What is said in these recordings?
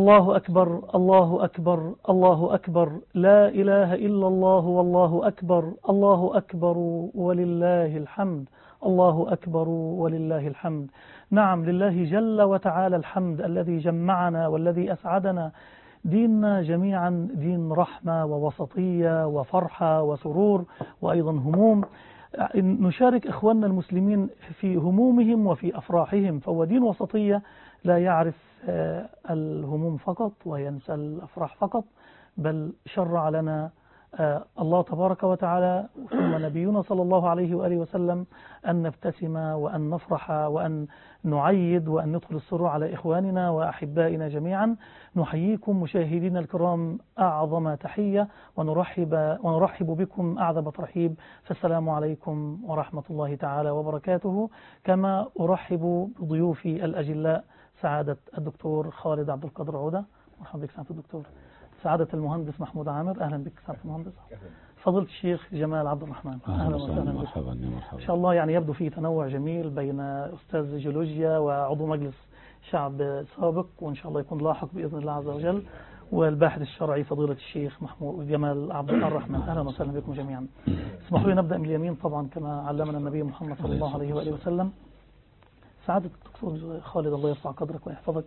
الله أكبر الله أكبر الله أكبر لا إله إلا الله والله أكبر الله أكبر ولله الحمد الله أكبر ولله الحمد نعم لله جل وتعالى الحمد الذي جمعنا والذي أسعدنا ديننا جميعا دين رحمة ووسطية وفرحة وسرور وأيضا هموم نشارك إخواننا المسلمين في همومهم وفي أفراحهم فهو دين وسطية لا يعرف الهموم فقط وينسى الأفراح فقط بل شرع لنا الله تبارك وتعالى ثم نبينا صلى الله عليه وآله وسلم أن نبتسم وأن نفرح وأن نعيد وأن ندخل السرور على إخواننا وأحبائنا جميعا نحييكم مشاهدينا الكرام أعظم تحية ونرحب, ونرحب بكم أعظم ترحيب فالسلام عليكم ورحمة الله تعالى وبركاته كما أرحب بضيوفي الأجلاء سعادة الدكتور خالد عبد القادر عودة مرحبا بك سعادة الدكتور سعادة المهندس محمود عامر أهلا بك سعادة المهندس فضلت الشيخ جمال عبد الرحمن أهلا وسهلا مرحبا مرحبا إن شاء الله يعني يبدو في تنوع جميل بين أستاذ جيولوجيا وعضو مجلس شعب سابق وإن شاء الله يكون لاحق بإذن الله عز وجل والباحث الشرعي فضيلة الشيخ محمود جمال عبد الرحمن أهلا وسهلا بكم جميعا اسمحوا لي نبدأ من اليمين طبعا كما علمنا النبي محمد صلى الله عليه وآله وسلم سعادة الدكتور خالد الله يرفع قدرك ويحفظك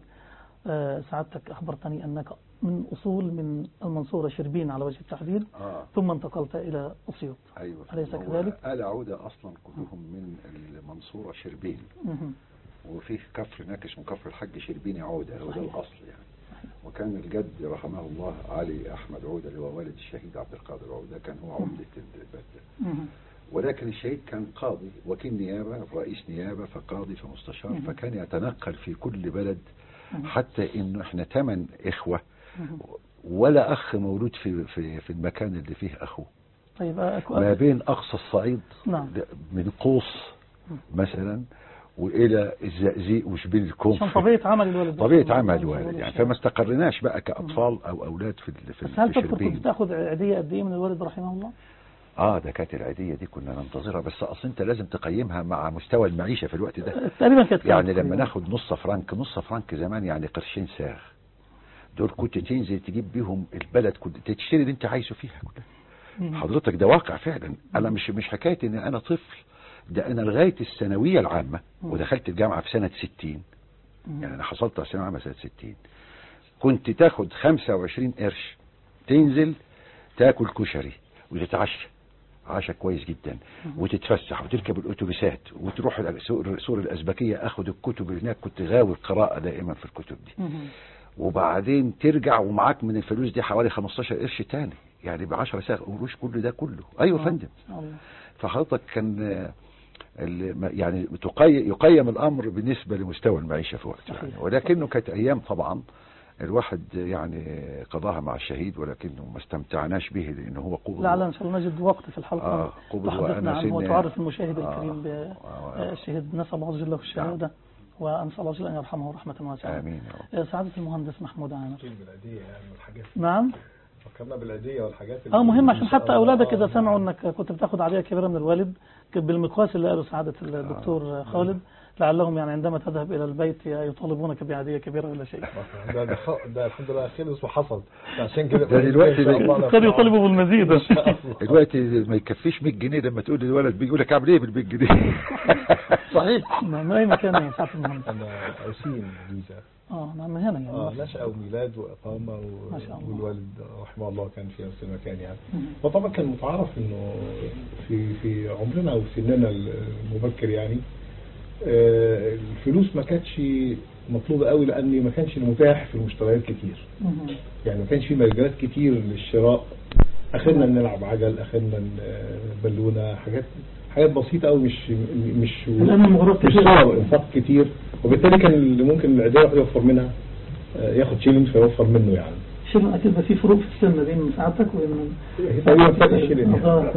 سعادتك أخبرتني أنك من أصول من المنصورة شربين على وجه التحديد آه. ثم انتقلت إلى أسيوط أيوة أليس هو كذلك؟ آل عودة أصلا كلهم من المنصورة شربين مهم. وفيه كفر هناك اسمه كفر الحج شربيني عودة هو ده صحيح. الأصل يعني وكان الجد رحمه الله علي أحمد عودة اللي هو والد الشهيد عبد القادر عودة كان هو عمدة البلدة مهم. ولكن الشهيد كان قاضي وكيل نيابة رئيس نيابة فقاضي فمستشار مم. فكان يتنقل في كل بلد مم. حتى انه احنا ثمان اخوة مهم. ولا اخ مولود في في في المكان اللي فيه اخوه طيب أكو ما بين اقصى الصعيد نعم. من قوس مثلا والى الزقازيق وشبين الكوم عشان طبيعة عمل الوالد طبيعة عمل الوالد يعني فما استقرناش بقى كاطفال او اولاد في ال- في, بس ال- هل في تذكر كنت شربين تاخذ عيدية قد ايه من الوالد رحمه الله؟ اه ده كانت العيديه دي كنا ننتظرها بس اصل انت لازم تقيمها مع مستوى المعيشه في الوقت ده تقريبا كانت كام يعني لما تقريباً؟ ناخد نص فرنك نص فرنك زمان يعني قرشين ساغ دول كنت تنزل تجيب بيهم البلد كنت تشتري اللي انت عايزه فيها كلها مم. حضرتك ده واقع فعلا انا مش مش حكايه ان انا طفل ده انا لغايه الثانويه العامه مم. ودخلت الجامعه في سنه 60 مم. يعني انا حصلت على الثانويه العامه سنه 60 كنت تاخد 25 قرش تنزل تاكل كشري وتتعشى عشاء كويس جدا وتتفسح وتركب الاتوبيسات وتروح الأ- سور سور الازبكيه اخد الكتب هناك كنت غاوي القراءه دائما في الكتب دي مهم. وبعدين ترجع ومعاك من الفلوس دي حوالي 15 قرش تاني يعني ب 10 ساغ قروش كل ده كله ايوه يا آه. فندم الله. فحضرتك كان آه، ال- ما- يعني تقي- يقيم الامر بالنسبه لمستوى المعيشه في وقته صحيح. يعني ولكنه كانت ايام طبعا الواحد يعني قضاها مع الشهيد ولكنه ما استمتعناش به لانه هو قوه لعل ان شاء الله نجد وقت في الحلقة آه، قبل تحدثنا وأنا عنه سن- وتعرف المشاهد آه، الكريم آه، بالشهيد نسأل الله عز وجل له الشهادة وأنسأل الله عز وجل أن يرحمه رحمة واسعة امين يا رب آه، سعادة المهندس محمود عامر بالعيدية يعني والحاجات نعم فكرنا بالعيدية والحاجات اه مهم عشان إن شاء حتى الله. أولادك إذا آه، سمعوا أنك كنت بتاخذ عادية كبيرة من الوالد ك- بالمقياس اللي قاله سعادة الدكتور خالد لعلهم يعني عندما تذهب إلى البيت يطالبونك بعادية كبيرة ولا شيء ده ده, خ- ده الحمد لله خلص وحصل عشان كده ده دلوقتي إن شاء الله قد يطالبوا بالمزيد إن شاء الله. دلوقتي ما يكفيش 100 جنيه لما تقول للولد بيقول لك اعمل ايه بال 100 جنيه صحيح نعم من أي مكان يا سعادة المهندس انا اوسين جيزة اه نعم من هنا اه يعني نشأة وميلاد وإقامة و... ما شاء الله. والوالد رحمه الله كان في نفس المكان يعني مم. وطبعا كان متعارف انه في في عمرنا وسننا المبكر يعني آه، الفلوس ما كانتش مطلوبة قوي لأن ما كانش المتاح في المشتريات كتير مهم. يعني ما كانش في مجالات كتير للشراء اخرنا نلعب عجل اخرنا بالونه حاجات حاجات بسيطه قوي مش مش الآن المغريات مش كتير. صعب انفاق كتير وبالتالي كان اللي ممكن العيديه واحد يوفر منها آه، ياخد شيلينج فيوفر منه يعني شيل أكيد بس في فروق في السن بين من سعادتك وبين هي تقريبا فرق شيلينج آه.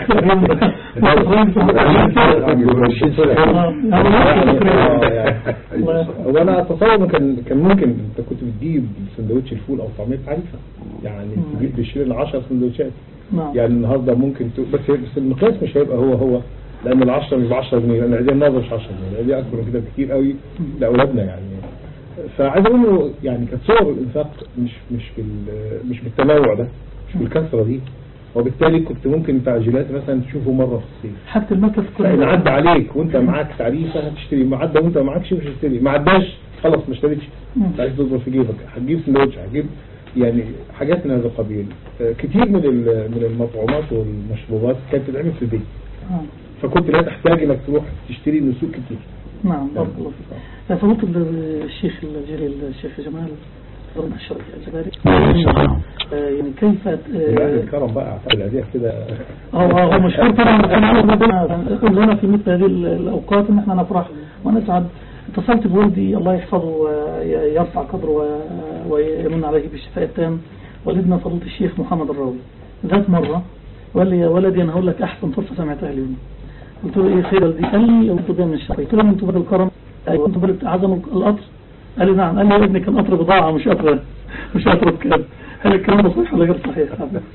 وانا اتصور انه كان كان ممكن انت كنت بتجيب سندوتش الفول او طعميه تعريفه يعني مم. تجيب بشيل 10 سندوتشات نعم يعني النهارده ممكن ت... بس بس المقياس مش هيبقى هو هو لان ال 10 مش ب 10 جنيه لان العيديه النهارده مش 10 جنيه العيديه اكبر من كده بكتير قوي لاولادنا يعني فعايز اقول له يعني كانت صور الانفاق مش مش بال مش بالتنوع ده مش بالكثره دي وبالتالي كنت ممكن تعجيلات مثلا تشوفه مره في الصيف حاجة المكف فإن عدى عليك وانت معاك تعريفه هتشتري ما عدى وانت معاكش مش هتشتري ما عداش خلاص ما اشتريتش مم. انت عايز تضرب في جيبك هتجيب سندوتش هتجيب يعني حاجات من هذا القبيل آه، كتير من ال- من المطعومات والمشروبات كانت تتعمل في البيت آه. فكنت لا تحتاج انك تروح تشتري من سوق كتير نعم بارك الله فيك فضلت الشيخ الجليل الشيخ جمال ربنا الشرعي الجباري آه، يعني كيف يعني آه، الكرم بقى اعتقد الهديه كده هو هو مشهور طبعا كان عاوز ربنا يقول لنا في مثل هذه الاوقات ان احنا نفرح ونسعد اتصلت بوالدي الله يحفظه ويرفع قدره و- ويمن عليه بالشفاء التام والدنا فضيله الشيخ محمد الراوي ذات مره وقال لي يا ولدي انا هقول لك احسن قصه سمعتها اليوم قلت له ايه خير والدي قال لي قلت له ده من الشقي قلت له انتوا بلد الكرم ايوه انتوا بلد عزم القطر قال لي نعم قال لي يا ابني كان قطر بضاعه مش قطر مش قطر بكام هل الكلام ده صحيح ولا غير صحيح؟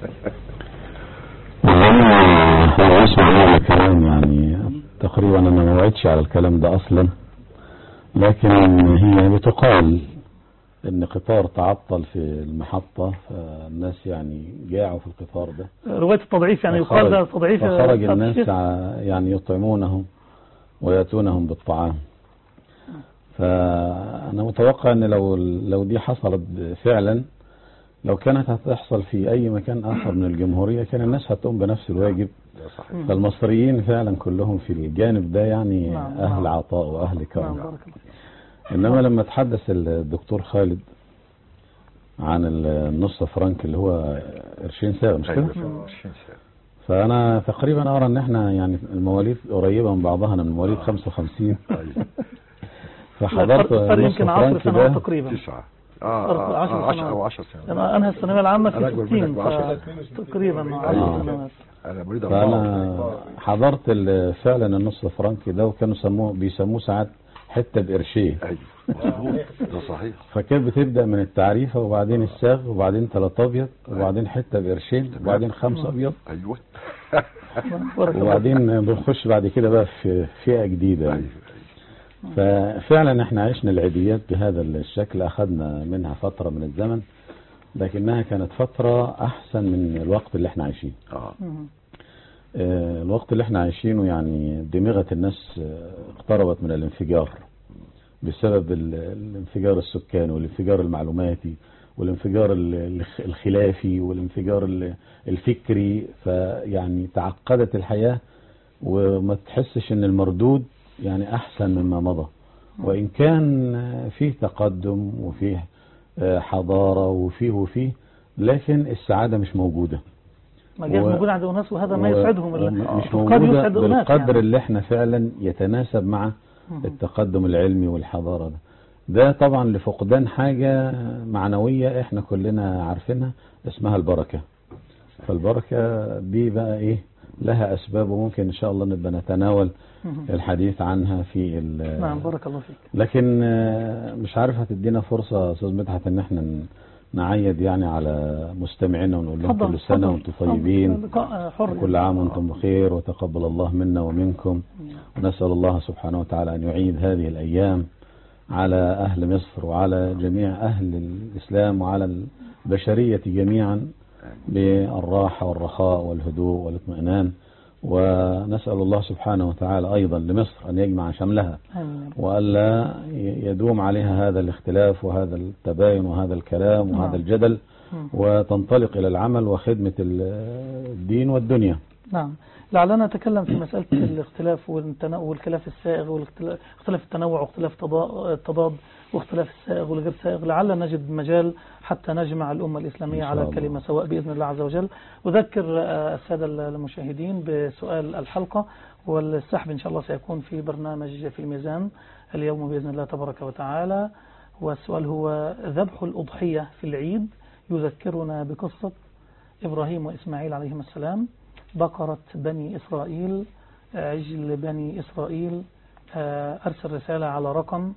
والله هو اسمع هذا الكلام يعني تقريبا انا ما وعدتش على الكلام ده اصلا لكن هي بتقال ان قطار تعطل في المحطة فالناس يعني جاعوا في القطار ده رواية التضعيف يعني يقال ده فخرج- تضعيف فخرج آه، الناس الشيخ. ع- يعني يطعمونهم ويأتونهم بالطعام فأنا متوقع أن لو لو دي حصلت فعلا لو كانت هتحصل في أي مكان آخر من الجمهورية كان الناس هتقوم بنفس الواجب ده صحيح فالمصريين فعلا كلهم في الجانب ده يعني نعم، أهل نعم. عطاء وأهل نعم كرم بارك الله إنما لما تحدث الدكتور خالد عن النص فرنك اللي هو قرشين ساغ مش كده؟ أيوة، فعلا، 20 سنة. فأنا تقريبا أرى إن إحنا يعني المواليد قريبة من بعضها أنا من مواليد 55 أيوة. فحضرت الفرق نص يمكن 10 فرنك سنوات ده تقريبا تسعة اه فرق اه عشر آه، عشرة سنوات. او 10 سنوات انا انهى الثانويه العامه أنا في أكبر 60 منك بعشر. ف- تقريبا أيوة. 10 سنوات انا مريض أربعة. فأنا حضرت ال- فعلا النص فرنك ده وكانوا سموه بيسموه ساعات حتة بقرشين ايوه مظبوط ده صحيح فكانت بتبدأ من التعريفة وبعدين الساغ وبعدين ثلاثة أبيض وبعدين حتة بقرشين وبعدين خمسة أبيض ايوه بارك الله. وبعدين بنخش بعد كده بقى في فئة جديدة يعني. ايوه ففعلا احنا عشنا العيديات بهذا الشكل أخذنا منها فترة من الزمن لكنها كانت فترة أحسن من الوقت اللي احنا عايشين اه مم. آه، الوقت اللي احنا عايشينه يعني دماغة الناس آه، اقتربت من الانفجار بسبب ال- الانفجار السكاني والانفجار المعلوماتي والانفجار ال- الخ- الخلافي والانفجار ال- الفكري فيعني تعقدت الحياة وما تحسش ان المردود يعني احسن مما مضى وان كان آه، فيه تقدم وفيه آه، حضارة وفيه وفيه لكن السعادة مش موجودة ما جاء و- موجود عند اناس وهذا ما و- يسعدهم ال- مش قد موجودة يسعد اناس بالقدر يعني. اللي احنا فعلا يتناسب مع مم. التقدم العلمي والحضارة ده ده طبعا لفقدان حاجة معنوية احنا كلنا عارفينها اسمها البركة فالبركة دي بقى ايه لها اسباب وممكن ان شاء الله نبقى نتناول مم. الحديث عنها في ال- نعم بارك الله فيك لكن آه، مش عارف هتدينا فرصة يا استاذ مدحت ان احنا ن- نعيد يعني على مستمعينا ونقول لهم تفضل كل سنة تفضل. وانتم تفضل. طيبين لقاء حر وكل عام وانتم بخير وتقبل الله منا ومنكم ونسأل الله سبحانه وتعالى أن يعيد هذه الأيام على أهل مصر وعلى جميع أهل الإسلام وعلى البشرية جميعا بالراحة والرخاء والهدوء والاطمئنان ونسأل الله سبحانه وتعالى أيضا لمصر أن يجمع شملها آمين. وألا يدوم عليها هذا الاختلاف وهذا التباين وهذا الكلام نعم. وهذا الجدل مم. وتنطلق إلى العمل وخدمة الدين والدنيا نعم لعلنا نتكلم في مسألة الاختلاف والتنا- والخلاف السائغ واختلاف التنوع واختلاف تضا- التضاد واختلاف السائغ والغير سائغ لعل نجد مجال حتى نجمع الأمة الإسلامية إن شاء على الله. كلمة سواء بإذن الله عز وجل أذكر آه، السادة المشاهدين بسؤال الحلقة والسحب إن شاء الله سيكون في برنامج في الميزان اليوم بإذن الله تبارك وتعالى والسؤال هو ذبح الأضحية في العيد يذكرنا بقصة إبراهيم وإسماعيل عليهما السلام بقرة بني إسرائيل عجل بني إسرائيل آه، أرسل رسالة على رقم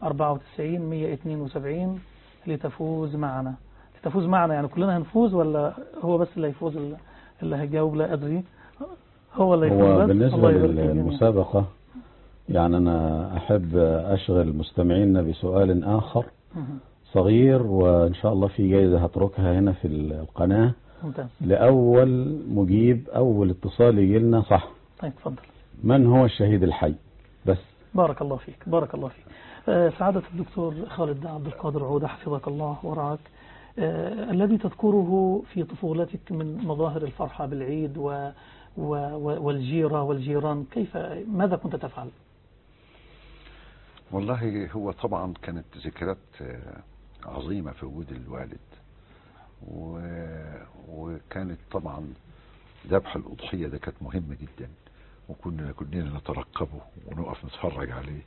94 172 لتفوز معنا لتفوز معنا يعني كلنا هنفوز ولا هو بس اللي هيفوز اللي- اللي هيجاوب لا أدري هو اللي يفوز هو بس بالنسبة الله يبارك فيك. للمسابقة يعني أنا أحب أشغل مستمعينا بسؤال آخر مهم. صغير وإن شاء الله في جايزة هتركها هنا في القناة ممتاز لأول مجيب أول اتصال يجي لنا صح طيب تفضل من هو الشهيد الحي بس بارك الله فيك بارك الله فيك آه، سعادة الدكتور خالد عبد القادر عودة حفظك الله ورعاك آه، الذي تذكره في طفولتك من مظاهر الفرحة بالعيد و و و- والجيرة والجيران كيف ماذا كنت تفعل والله هو طبعا كانت ذكريات آه، عظيمة في وجود الوالد و... وكانت طبعا ذبح الأضحية ده كانت مهمة جدا وكنا كلنا نترقبه ونقف نتفرج عليه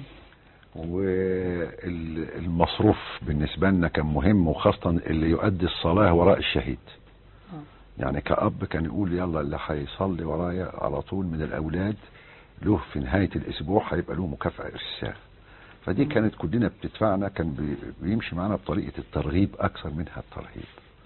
والمصروف بالنسبة لنا كان مهم وخاصة اللي يؤدي الصلاة وراء الشهيد يعني كأب كان يقول يلا اللي هيصلي ورايا على طول من الأولاد له في نهاية الأسبوع هيبقى له مكافأة إرسال فدي كانت كلنا بتدفعنا كان بي- بيمشي معنا بطريقة الترغيب أكثر منها الترهيب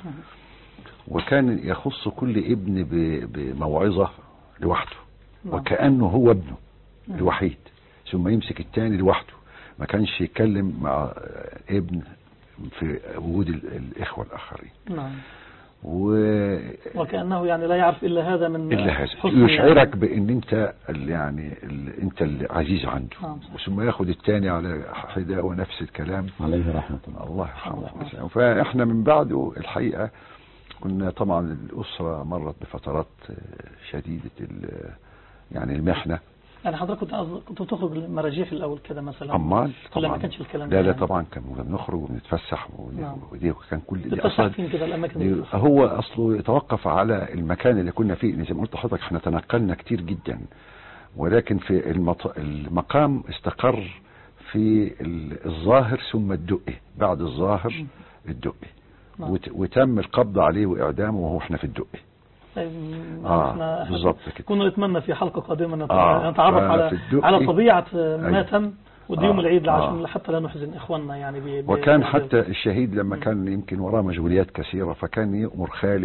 وكان يخص كل ابن ب- بموعظة لوحده نعم. وكأنه هو ابنه الوحيد ثم يمسك التاني لوحده ما كانش يتكلم مع ابن في وجود ال- الإخوة الآخرين نعم و وكأنه يعني لا يعرف إلا هذا من إلا هذا حسن يشعرك يعني. بأن أنت ال- يعني ال- أنت العزيز عنده نعم. ثم ياخد التاني على حداه ونفس الكلام عليه رحمة الله الله يرحمه فاحنا من بعده الحقيقه كنا طبعا الاسره مرت بفترات آه، شديده ال- يعني المحنه يعني حضرتك كنت قصد- كنت تخرج المراجيح الأول كده مثلا امال ولا ما طبعا كانش الكلام ده لا لا يعني؟ طبعا كان كنا بنخرج ونتفسح ون- نعم. ودي كان كل دي تتفسح اصلا فين كده الأماكن دي- اللي هو اصله يتوقف على المكان اللي كنا فيه زي ما قلت لحضرتك احنا تنقلنا كتير جدا ولكن في المط... المقام استقر في ال- الظاهر ثم الدقي بعد الظاهر الدقي نعم. وت... وتم القبض عليه واعدامه وهو احنا في الدقي طيب، آه، إحنا- بالظبط كده. كنا نتمنى في حلقة قادمة نت- آه، نتعرف ففي على الدقي- على طبيعة ما أيوة. تم وديوم آه، العيد عشان آه. حتى لا نحزن إخواننا يعني ب- ب- وكان ب- حتى الشهيد لما كان يمكن وراه مشغوليات كثيرة فكان يأمر خالي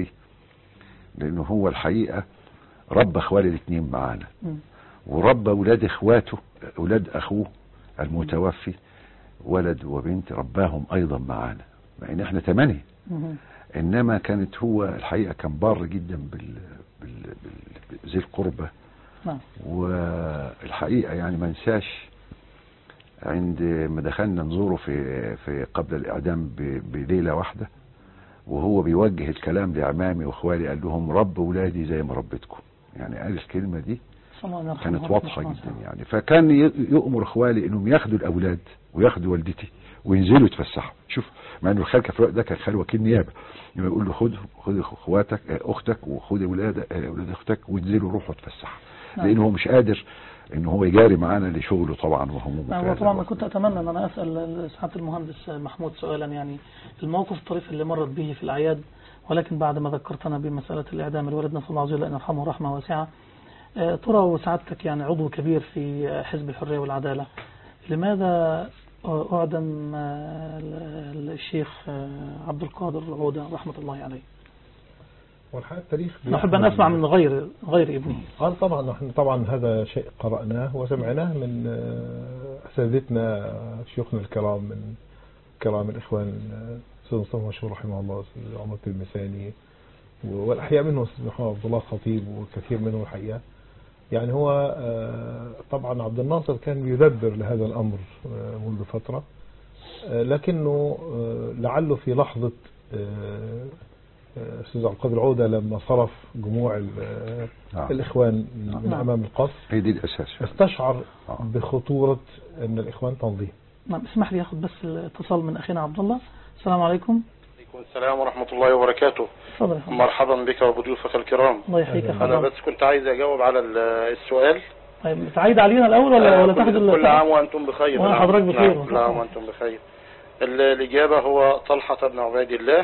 لأنه هو الحقيقة ربى اخوالي الاثنين معانا مم. وربى اولاد اخواته اولاد اخوه المتوفي ولد وبنت رباهم ايضا معانا مع ان احنا ثمانية مم. انما كانت هو الحقيقة كان بار جدا بال, بال... بال... ذي القربة نعم والحقيقة يعني ما انساش عند ما دخلنا نزوره في في قبل الاعدام ب... بليلة واحدة وهو بيوجه الكلام لعمامي واخوالي قال لهم رب ولادي زي ما ربيتكم يعني قال الكلمة دي صلى الله عليه وسلم. كانت واضحة جدا يعني فكان ي- يؤمر اخوالي انهم ياخدوا الاولاد وياخدوا والدتي وينزلوا يتفسحوا شوف مع انه الخال كان في الوقت ده كان خال وكيل نيابه يبقى يقول له خد خد اخواتك آه، اختك وخد اولاد آه، اولاد اختك وانزلوا روحوا اتفسحوا نعم. لانه هو مش قادر ان هو يجاري معانا لشغله طبعا وهمومه نعم في هذا وطبعا الوقت. كنت أتمنى أن أنا أسأل سعادة المهندس محمود سؤالا يعني الموقف الطريف اللي مرت به في الأعياد ولكن بعد ما ذكرتنا بمسألة الإعدام الوالد نسأل الله عز وجل أن يرحمه رحمة واسعة آه، ترى وسعادتك يعني عضو كبير في حزب الحرية والعدالة لماذا أعدم آه، ال- الشيخ آه، عبد القادر عودة رحمة الله عليه والحقيقة التاريخ نحب أن أسمع من غير غير ابنه آه طبعا نحن طبعا هذا شيء قرأناه وسمعناه من آه، أساتذتنا شيوخنا الكرام من كرام الإخوان آه، أستاذ مصطفى مشهور رحمه الله أستاذ عمر التلمساني والأحياء منهم أستاذ محمد عبد الله الخطيب وكثير منهم الحقيقة يعني هو آه، طبعا عبد الناصر كان بيدبر لهذا الأمر آه، منذ فترة آه، لكنه آه، لعله في لحظة آه، آه، أستاذ عبد القادر عودة لما صرف جموع ال- آه، آه. الإخوان من نعم. أمام القصر هي دي الاساس استشعر آه. بخطورة أن الإخوان تنظيم نعم اسمح لي أخذ بس الاتصال من أخينا عبد الله السلام عليكم عليكم السلام ورحمة الله وبركاته تفضل يا فندم. مرحبا بك وبضيوفك الكرام الله يحييك يا أنا فندم بس كنت عايز أجاوب على ال- السؤال طيب تعيد علينا الأول ولا ولا كل- تاخد ال- كل عام وأنتم بخير وأنا نعم. حضرتك بخير. نعم. كل عام وأنتم بخير ال- الإجابة هو طلحة بن عبيد الله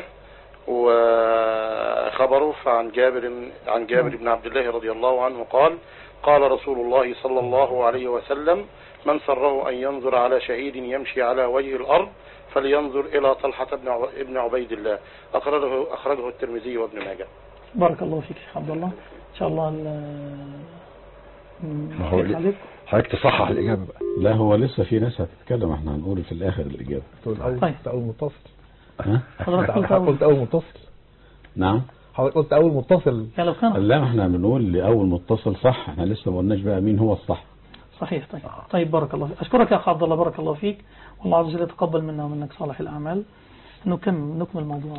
وخبره عن جابر عن جابر بن عبد الله رضي الله عنه قال قال رسول الله صلى الله عليه وسلم من سره أن ينظر على شهيد يمشي على وجه الأرض فلينظر إلى طلحة بن عب- بن عبيد الله أخرجه أخرجه الترمذي وابن ماجه بارك الله فيك يا شيخ عبد الله ان شاء الله ال- ما هو نحرص ليه- عليك حضرتك تصحح الاجابه بقى لا هو لسه في ناس هتتكلم احنا هنقول في الاخر الاجابه تقول أول طيب. أول متصل ها؟ حضرتك قلت حضرتك أول قلت أول متصل نعم حضرتك قلت أول متصل يعني لو كان لا ما احنا بنقول لاول متصل صح احنا لسه ما قلناش بقى مين هو الصح صحيح طيب طيب بارك الله فيك أشكرك يا أخ عبد الله بارك الله فيك والله عز وجل يتقبل منا ومنك صالح الأعمال نكمل نكمل الموضوع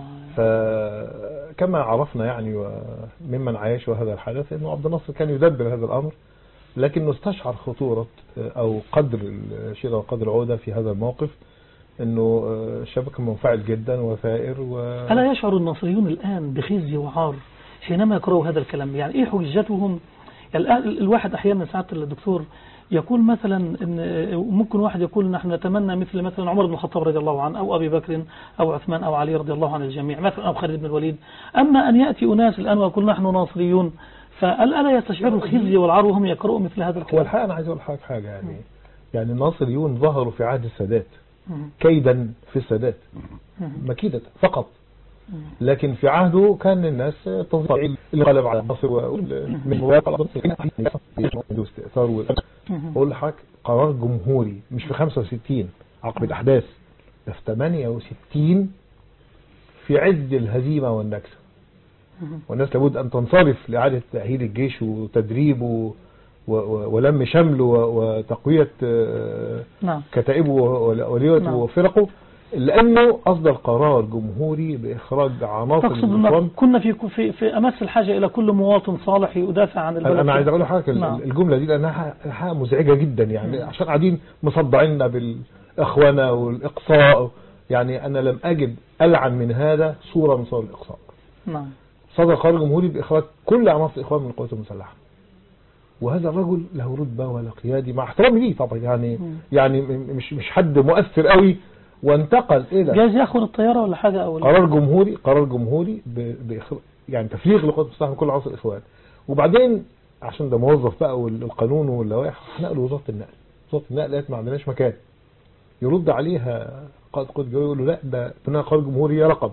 فكما عرفنا يعني وممن عايش هذا الحدث انه عبد الناصر كان يدبر هذا الامر لكنه استشعر خطورة او قدر الشيء وقدر العودة في هذا الموقف انه الشاب كان منفعل جدا وثائر و ألا يشعر الناصريون الآن بخزي وعار حينما يقرأوا هذا الكلام يعني إيه حجتهم يعني الآن الواحد أحيانا ساعات الدكتور يقول مثلا إن ممكن واحد يقول نحن نتمنى مثل مثلا عمر بن الخطاب رضي الله عنه أو أبي بكر أو عثمان أو علي رضي الله عن الجميع مثلا أو خالد بن الوليد أما أن يأتي أناس الآن ويقول نحن ناصريون فألا يستشعروا الخزي والعار وهم يقرأوا مثل هذا هو الكلام الحقيقة انا عايز اقول لحضرتك حاجة يعني يعني الناصريون ظهروا في عهد السادات مم. كيدا في السادات مكيدة فقط لكن في عهده كان الناس تظهر اللي غلب على مصر من مواقع واستئثار وال- مم. بقول لحضرتك قرار جمهوري مش في 65 عقب الأحداث ده في 68 في عز الهزيمة والنكسة والناس لابد أن تنصرف لإعادة تأهيل الجيش وتدريبه و- و- ولم شمله و- وتقوية آه، نعم كتائبه وليته نعم. وفرقه لأنه أصدر قرار جمهوري بإخراج عناصر تقصد الإخوان أن كنا في في في أمس الحاجة إلى كل مواطن صالح يدافع عن البلد انا أنا عايز اقول لحضرتك ال- نعم. الجمله دي لانها حاجه مزعجه جدا يعني عشان قاعدين مصدعيننا بالاخوانه والاقصاء يعني انا لم اجد العن من هذا صوره من صور الاقصاء نعم صدر قرار جمهوري باخراج كل عناصر الاخوان من القوات المسلحه وهذا الرجل له رتبه ولا قيادي مع احترامي ليه طبعا يعني مم. يعني م- مش مش حد مؤثر قوي وانتقل الى جايز ياخد الطيارة ولا حاجة أو قرار جمهوري قرار جمهوري ب- بإخ- يعني تفريغ لقوات المسلحه من كل عناصر الاخوان وبعدين عشان ده موظف بقى والقانون واللوائح هنقل وزاره النقل وزاره النقل قالت ما عندناش مكان يرد عليها قائد قوات الجويه يقول له لا ده بناء قرار جمهوري رقم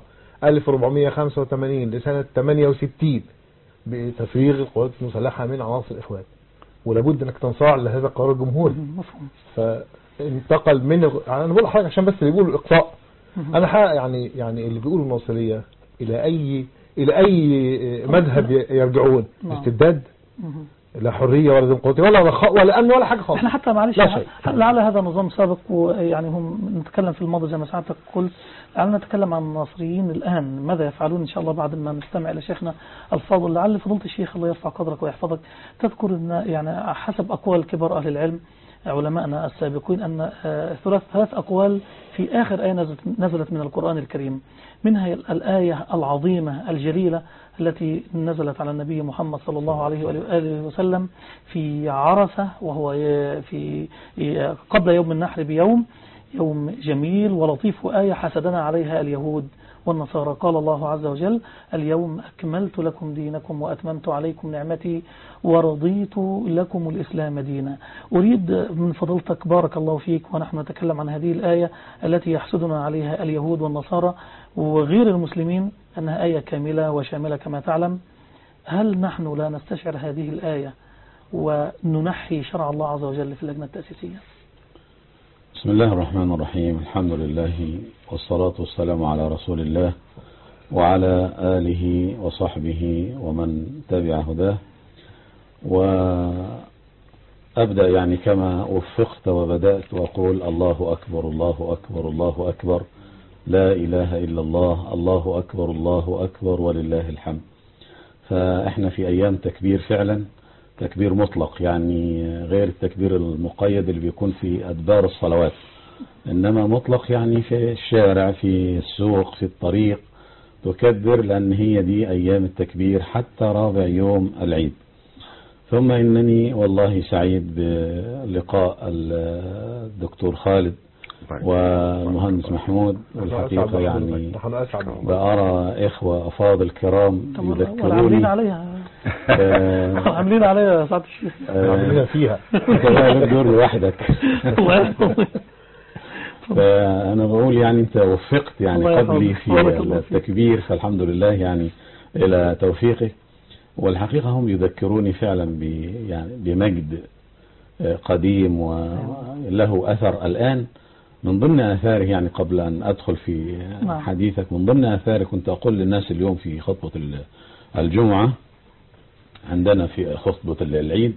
1485 لسنه 68 بتفريغ القوات المسلحه من عناصر الاخوان ولابد انك تنصاع لهذا القرار الجمهوري مم، مفهوم فانتقل من الغ- انا بقول لحضرتك عشان بس اللي بيقولوا الاقصاء انا حقيقة يعني يعني اللي بيقولوا الناصريه الى اي الى اي مذهب ي- يرجعون نعم. استبداد مم. لا حريه ولا ديمقراطيه ولا رخاء ولا امن ولا حاجه خالص احنا حتى معلش لا شيء. لعل هذا نظام سابق ويعني هم نتكلم في الماضي زي ما سعادتك قلت لعلنا نتكلم عن الناصريين الآن ماذا يفعلون إن شاء الله بعد ما نستمع إلى شيخنا الفاضل لعل فضيلة الشيخ الله يرفع قدرك ويحفظك تذكر أن يعني حسب أقوال كبار أهل العلم علماءنا السابقين أن آه، ثلاث ثلاث أقوال في آخر آية نزلت, نزلت من القرآن الكريم منها الآية العظيمة الجليلة التي نزلت على النبي محمد صلى الله عليه وآله وسلم في عرفة وهو ي- في ي- قبل يوم النحر بيوم يوم جميل ولطيف وآية حسدنا عليها اليهود والنصارى قال الله عز وجل اليوم أكملت لكم دينكم وأتممت عليكم نعمتي ورضيت لكم الإسلام دينا أريد من فضلتك بارك الله فيك ونحن نتكلم عن هذه الآية التي يحسدنا عليها اليهود والنصارى وغير المسلمين أنها آية كاملة وشاملة كما تعلم هل نحن لا نستشعر هذه الآية وننحي شرع الله عز وجل في اللجنة التأسيسية بسم الله الرحمن الرحيم الحمد لله والصلاة والسلام على رسول الله وعلى آله وصحبه ومن تبع هداه وأبدأ يعني كما وفقت وبدأت وأقول الله أكبر الله أكبر الله أكبر لا إله إلا الله الله أكبر الله أكبر ولله الحمد فإحنا في أيام تكبير فعلا تكبير مطلق يعني غير التكبير المقيد اللي بيكون في أدبار الصلوات إنما مطلق يعني في الشارع في السوق في الطريق تكبر لأن هي دي أيام التكبير حتى رابع يوم العيد ثم إنني والله سعيد بلقاء الدكتور خالد والمهندس محمود والحقيقة يعني نحن اسعد بأرى إخوة أفاضل كرام طب ولا عاملين يذكروني عليها آه، عاملين عليها يا سعادة الشيخ عاملين فيها أنت بقى لك دور لوحدك الله يحفظك. فأنا بقول يعني أنت وفقت يعني الله يحفظك. قبلي في بارك الله فيك. التكبير فالحمد لله يعني إلى توفيقه والحقيقة هم يذكروني فعلا ب يعني بمجد آه، قديم وله أثر الآن من ضمن آثاره يعني قبل أن أدخل في نعم. حديثك من ضمن آثاره كنت أقول للناس اليوم في خطبة ال- الجمعة عندنا في خطبة العيد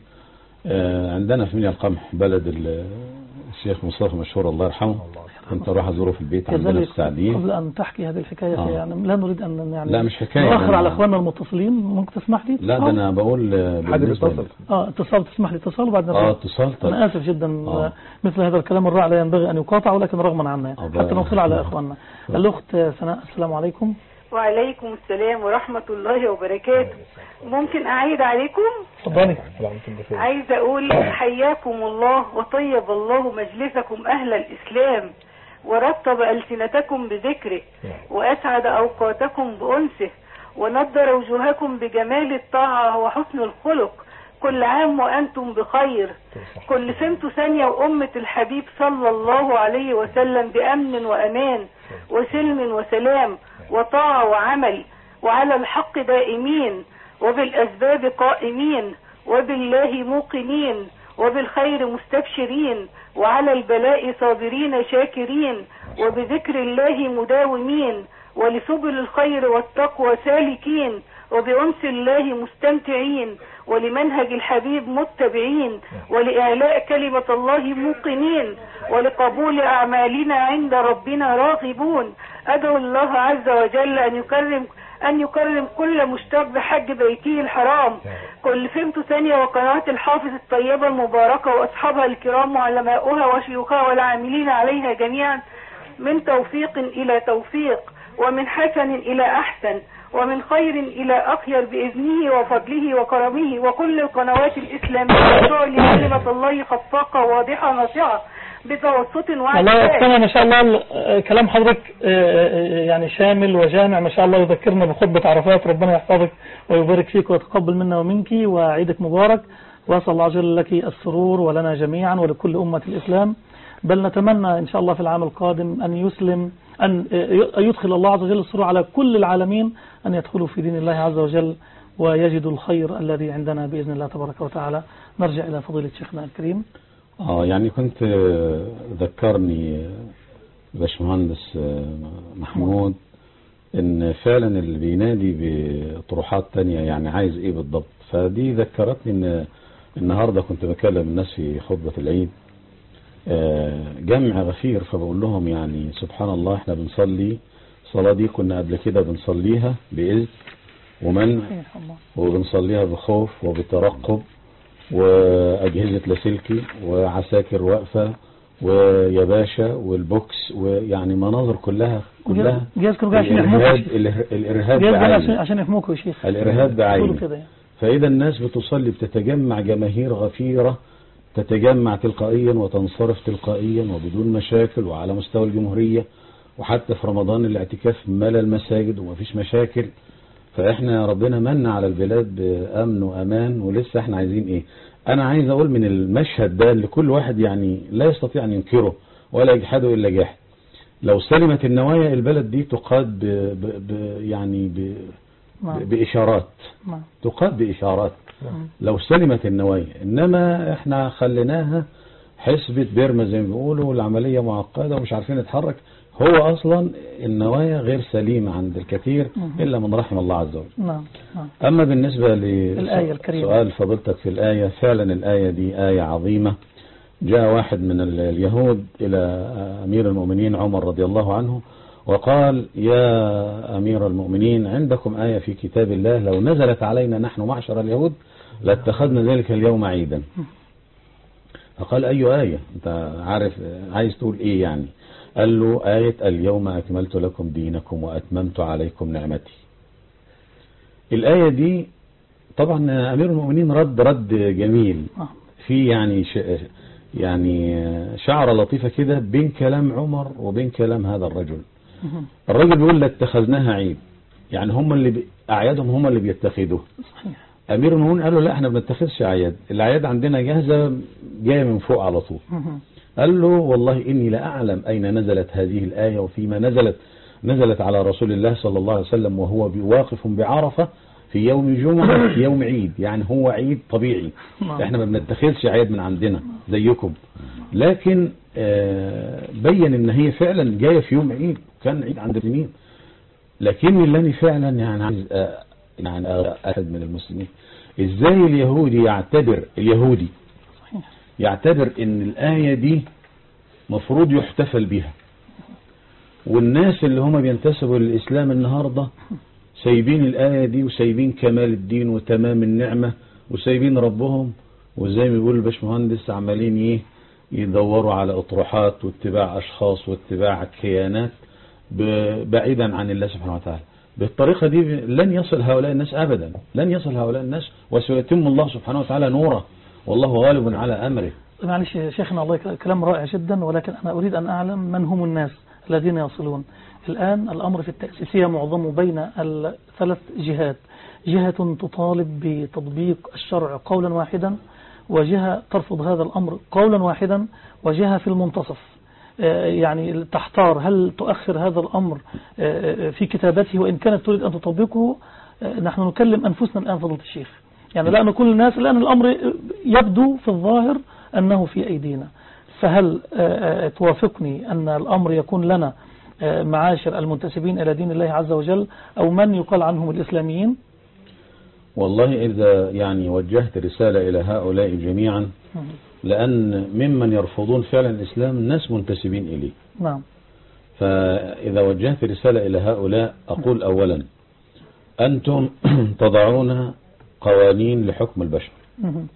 آه، عندنا في منيا القمح بلد ال- الشيخ مصطفى مشهور الله يرحمه كنت أروح أزوره في البيت عندنا في كذلك السعدية قبل أن تحكي هذه الحكاية آه. يعني لا نريد أن يعني لا مش حكاية نؤخر أنا- على إخواننا المتصلين ممكن تسمح لي لا ده أنا بقول آه، حد بالنسبة بيتصل ل- اه اتصال تسمح لي اتصال وبعدين اه نرد. اتصال طيب أنا آسف جدا آه. مثل هذا الكلام الرائع لا ينبغي أن يقاطع ولكن رغما عنا آه، حتى بقى- نوصل على إخواننا الأخت سناء السلام عليكم وعليكم السلام ورحمة الله وبركاته ممكن أعيد عليكم تفضلي عايزة أقول حياكم الله وطيب الله مجلسكم أهل الإسلام ورطب ألسنتكم بذكره وأسعد أوقاتكم بأنسه ونضر وجوهكم بجمال الطاعة وحسن الخلق كل عام وأنتم بخير كل سنة ثانية وأمة الحبيب صلى الله عليه وسلم بأمن وأمان وسلم وسلام وطاعة وعمل وعلى الحق دائمين وبالأسباب قائمين وبالله موقنين وبالخير مستبشرين وعلى البلاء صابرين شاكرين وبذكر الله مداومين ولسبل الخير والتقوى سالكين وبأنس الله مستمتعين ولمنهج الحبيب متبعين ولإعلاء كلمة الله موقنين ولقبول أعمالنا عند ربنا راغبون أدعو الله عز وجل أن يكرم أن يكرم كل مشتاق بحج بيته الحرام كل فهمت ثانية وقناة الحافظ الطيبة المباركة وأصحابها الكرام وعلماؤها وشيوخها والعاملين عليها جميعا من توفيق إلى توفيق ومن حسن إلى أحسن ومن خير إلى أخير بإذنه وفضله وكرمه وكل القنوات الإسلامية تعلي كلمة الله خفاقة واضحة ناصعة بتوسط والله وعدل أتمنى ما شاء الله ال- آه، كلام حضرتك آه، آه، يعني شامل وجامع ما شاء الله يذكرنا بخطبة عرفات ربنا يحفظك ويبارك فيك ويتقبل منا ومنك وعيدك مبارك وأسأل الله عز وجل لك السرور ولنا جميعا ولكل أمة الإسلام بل نتمنى إن شاء الله في العام القادم أن يسلم أن آه، يدخل الله عز وجل السرور على كل العالمين أن يدخلوا في دين الله عز وجل ويجدوا الخير الذي عندنا بإذن الله تبارك وتعالى نرجع إلى فضيلة شيخنا الكريم اه يعني كنت آه، ذكرني آه، باشمهندس آه، محمود ان فعلا اللي بينادي بطروحات تانية يعني عايز ايه بالضبط فدي ذكرتني ان النهاردة كنت بكلم الناس في خطبة العيد آه، جمع غفير فبقول لهم يعني سبحان الله احنا بنصلي الصلاة دي كنا قبل كده بنصليها بإذن ومنع سبحان الله وبنصليها بخوف وبترقب وأجهزة لاسلكي وعساكر واقفة ويا باشا والبوكس ويعني مناظر كلها كلها جهاز كانوا عشان يحموك الإرهاب, الإر- الإرهاب جهاز كان عشان بعينه عشان يحموكوا يا شيخ الإرهاب بعينه. يقولوا كده يعني. فإذا الناس بتصلي بتتجمع جماهير غفيرة تتجمع تلقائيا وتنصرف تلقائيا وبدون مشاكل وعلى مستوى الجمهورية وحتى في رمضان الاعتكاف ملا المساجد ومفيش مشاكل فإحنا ربنا من على البلاد بأمن وأمان ولسه إحنا عايزين إيه أنا عايز أقول من المشهد ده اللي كل واحد يعني لا يستطيع أن ينكره ولا يجحده إلا جاحد لو سلمت النوايا البلد دي تقاد ب ب ب يعني ب نعم ب بإشارات نعم تقاد بإشارات لو سلمت النوايا إنما إحنا خليناها حسبة بيرما زي ما بيقولوا والعملية معقدة ومش عارفين نتحرك هو أصلا النوايا غير سليمة عند الكثير مم. إلا من رحم الله عز وجل نعم نعم أما بالنسبة الآية الكريمة. لسؤال فضيلتك في الآية فعلا الآية دي آية عظيمة جاء واحد من ال- اليهود إلى أمير المؤمنين عمر رضي الله عنه وقال يا أمير المؤمنين عندكم آية في كتاب الله لو نزلت علينا نحن معشر اليهود لاتخذنا ذلك اليوم عيدا فقال أي آية أنت عارف عايز تقول إيه يعني قال له آية اليوم أكملت لكم دينكم وأتممت عليكم نعمتي الآية دي طبعا أمير المؤمنين رد رد جميل آه. في يعني ش... يعني شعرة لطيفة كده بين كلام عمر وبين كلام هذا الرجل مهم. الرجل بيقول لاتخذناها عيد يعني هم اللي ب... أعيادهم هم اللي بيتخذوه صحيح أمير المؤمنين قال له لا احنا ما بنتخذش أعياد الأعياد عندنا جاهزة جاية من فوق على طول مهم. قال له والله إني لا أعلم أين نزلت هذه الآية وفيما نزلت نزلت على رسول الله صلى الله عليه وسلم وهو واقف بعرفة في يوم جمعة في يوم عيد يعني هو عيد طبيعي نعم. احنا ما بنتخذش عيد من عندنا زيكم لكن آه، بين ان هي فعلا جاية في يوم عيد كان عيد عند المسلمين لكن اللي انا فعلا يعني عايز آه، يعني أحد من المسلمين ازاي اليهودي يعتبر اليهودي يعتبر ان الآية دي مفروض يحتفل بها والناس اللي هم بينتسبوا للإسلام النهاردة سايبين الآية دي وسايبين كمال الدين وتمام النعمة وسايبين ربهم وزي ما بيقول الباشمهندس عمالين ايه يدوروا على اطروحات واتباع اشخاص واتباع كيانات ب- بعيدا عن الله سبحانه وتعالى بالطريقة دي لن يصل هؤلاء الناس ابدا لن يصل هؤلاء الناس وسيتم الله سبحانه وتعالى نوره والله غالب على امره معلش يا شيخنا الله يك- كلام رائع جدا ولكن أنا أريد أن أعلم من هم الناس الذين يصلون الآن الأمر في التأسيسية معظمه بين الثلاث جهات جهة تطالب بتطبيق الشرع قولا واحدا وجهة ترفض هذا الأمر قولا واحدا وجهة في المنتصف آه، يعني تحتار هل تؤخر هذا الأمر آه، في كتابته وإن كانت تريد أن تطبقه آه، نحن نكلم أنفسنا الآن فضيلة الشيخ يعني لأن كل الناس الآن الأمر يبدو في الظاهر أنه في أيدينا فهل آه، آه، توافقني أن الأمر يكون لنا آه، معاشر المنتسبين إلى دين الله عز وجل أو من يقال عنهم الإسلاميين والله إذا يعني وجهت رسالة إلى هؤلاء جميعا لأن ممن يرفضون فعلا الإسلام ناس منتسبين إليه نعم فإذا وجهت رسالة إلى هؤلاء أقول أولا أنتم تضعون قوانين لحكم البشر مهم.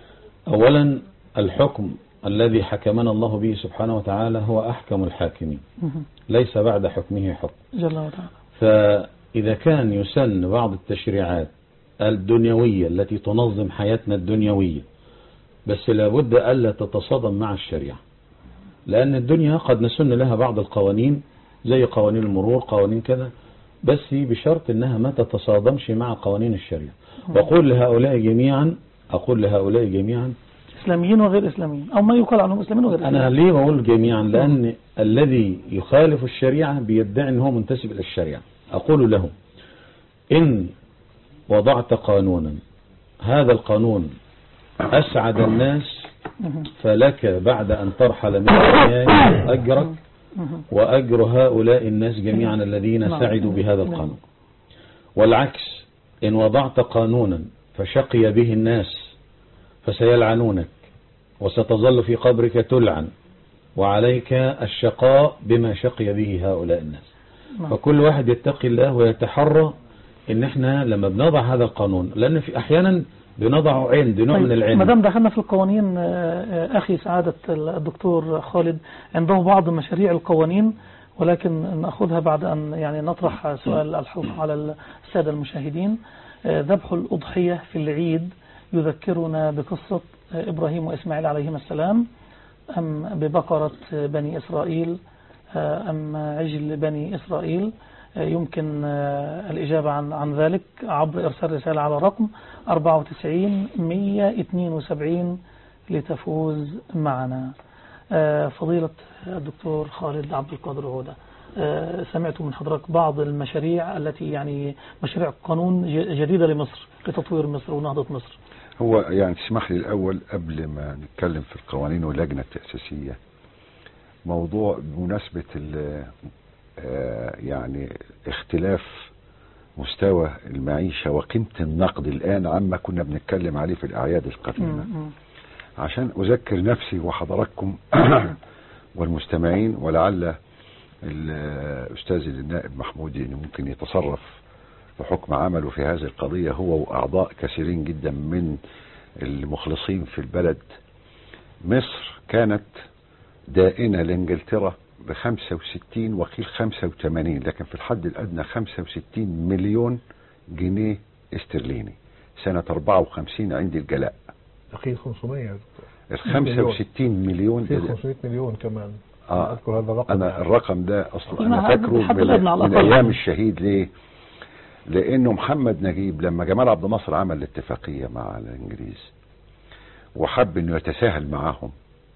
أولا الحكم الذي حكمنا الله به سبحانه وتعالى هو أحكم الحاكمين مهم. ليس بعد حكمه حكم جل وعلا فإذا كان يسن بعض التشريعات الدنيوية التي تنظم حياتنا الدنيوية بس لابد ألا تتصادم مع الشريعة لأن الدنيا قد نسن لها بعض القوانين زي قوانين المرور قوانين كذا بس بشرط أنها ما تتصادمش مع قوانين الشريعة وأقول لهؤلاء جميعا أقول لهؤلاء جميعا إسلاميين وغير إسلاميين أو ما يقال عنهم إسلاميين وغير أنا إسلاميين ليه بقول جميعا لأن الذي يخالف الشريعة بيدعي أنه منتسب إلى الشريعة أقول له إن وضعت قانونا هذا القانون أسعد الناس مهم. فلك بعد أن ترحل من الدنيا أجرك مهم. وأجر هؤلاء الناس جميعا الذين نعم. سعدوا بهذا القانون والعكس إن وضعت قانونا فشقي به الناس فسيلعنونك وستظل في قبرك تلعن وعليك الشقاء بما شقي به هؤلاء الناس نعم. فكل واحد يتقي الله ويتحرى ان احنا لما بنضع هذا القانون لان في احيانا بنضعه عند نوع من ما العلم دام دخلنا في القوانين آه، آه، أخي سعادة الدكتور خالد عنده بعض مشاريع القوانين ولكن نأخذها بعد أن يعني نطرح سؤال الحلقة على السادة المشاهدين آه، ذبح الأضحية في العيد يذكرنا بقصة آه، إبراهيم وإسماعيل عليهما السلام أم ببقرة بني إسرائيل آه، أم عجل بني إسرائيل آه، يمكن آه، الإجابة عن عن ذلك عبر إرسال رسالة على رقم 94 172 لتفوز معنا آه، فضيلة الدكتور خالد عبد القادر عودة آه، سمعت من حضرتك بعض المشاريع التي يعني مشاريع قانون ج- جديدة لمصر لتطوير مصر ونهضة مصر هو يعني تسمح لي الأول قبل ما نتكلم في القوانين واللجنة التأسيسية موضوع بمناسبة ال- آه، يعني اختلاف مستوى المعيشة وقيمة النقد الآن عما كنا بنتكلم عليه في الأعياد القديمة مم. عشان أذكر نفسي وحضراتكم والمستمعين ولعل الأستاذ النائب محمود يعني ممكن يتصرف بحكم عمله في هذه القضية هو وأعضاء كثيرين جدا من المخلصين في البلد مصر كانت دائنة لإنجلترا ب 65 وقيل 85 لكن في الحد الأدنى 65 مليون جنيه استرليني سنة 54 عند الجلاء أخي 500 يا دكتور. ال 65 مليون في 500 مليون كمان آه. أذكر هذا الرقم انا الرقم ده اصلا قلنا انا هذا فاكره الحد من, الأدنى على من الأقل. ايام الشهيد ليه لانه محمد نجيب لما جمال عبد الناصر عمل الاتفاقيه مع الانجليز وحب انه يتساهل معاهم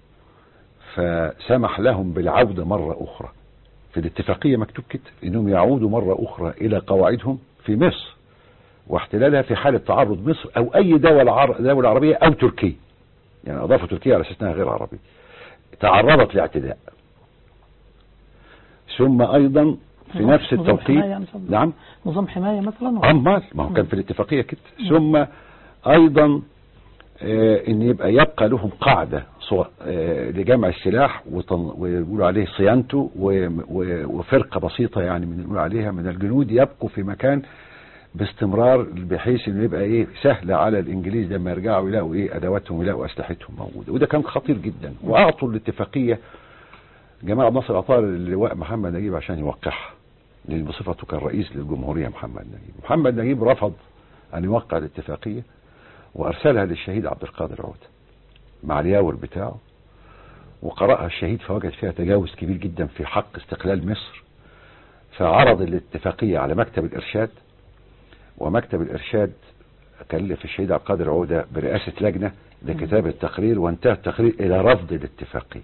فسمح لهم بالعوده مره اخرى في الاتفاقيه مكتوب كده انهم يعودوا مره اخرى الى قواعدهم في مصر واحتلالها في حالة تعرض مصر او اي دولة عر... دولة عربية او تركيا يعني اضافوا تركيا على اساس انها غير عربي تعرضت لاعتداء ثم ايضا في نظام- نفس نظام التوقيت حماية مثلاً؟ نعم نظام حماية مثلا ولا؟ عمال ما هو كان في الاتفاقية كده ثم ايضا آه، ان يبقى يبقى لهم قاعدة صو- آه، لجمع السلاح وتن- ويقولوا عليه صيانته و- و- وفرقة بسيطة يعني من يقولوا عليها من الجنود يبقوا في مكان باستمرار بحيث انه يبقى ايه سهل على الانجليز لما يرجعوا يلاقوا ايه ادواتهم يلاقوا اسلحتهم موجوده وده كان خطير جدا واعطوا الاتفاقيه جمال عبد الناصر عطار اللواء محمد نجيب عشان يوقعها لأن بصفته كان رئيس للجمهوريه محمد نجيب محمد نجيب رفض ان يوقع الاتفاقيه وارسلها للشهيد عبد القادر عوده مع الياور بتاعه وقرأها الشهيد فوجد فيها تجاوز كبير جدا في حق استقلال مصر فعرض الاتفاقية على مكتب الإرشاد ومكتب الإرشاد كلف الشهيد عبد القادر عودة برئاسة لجنة لكتابة التقرير وانتهى التقرير إلى رفض الاتفاقية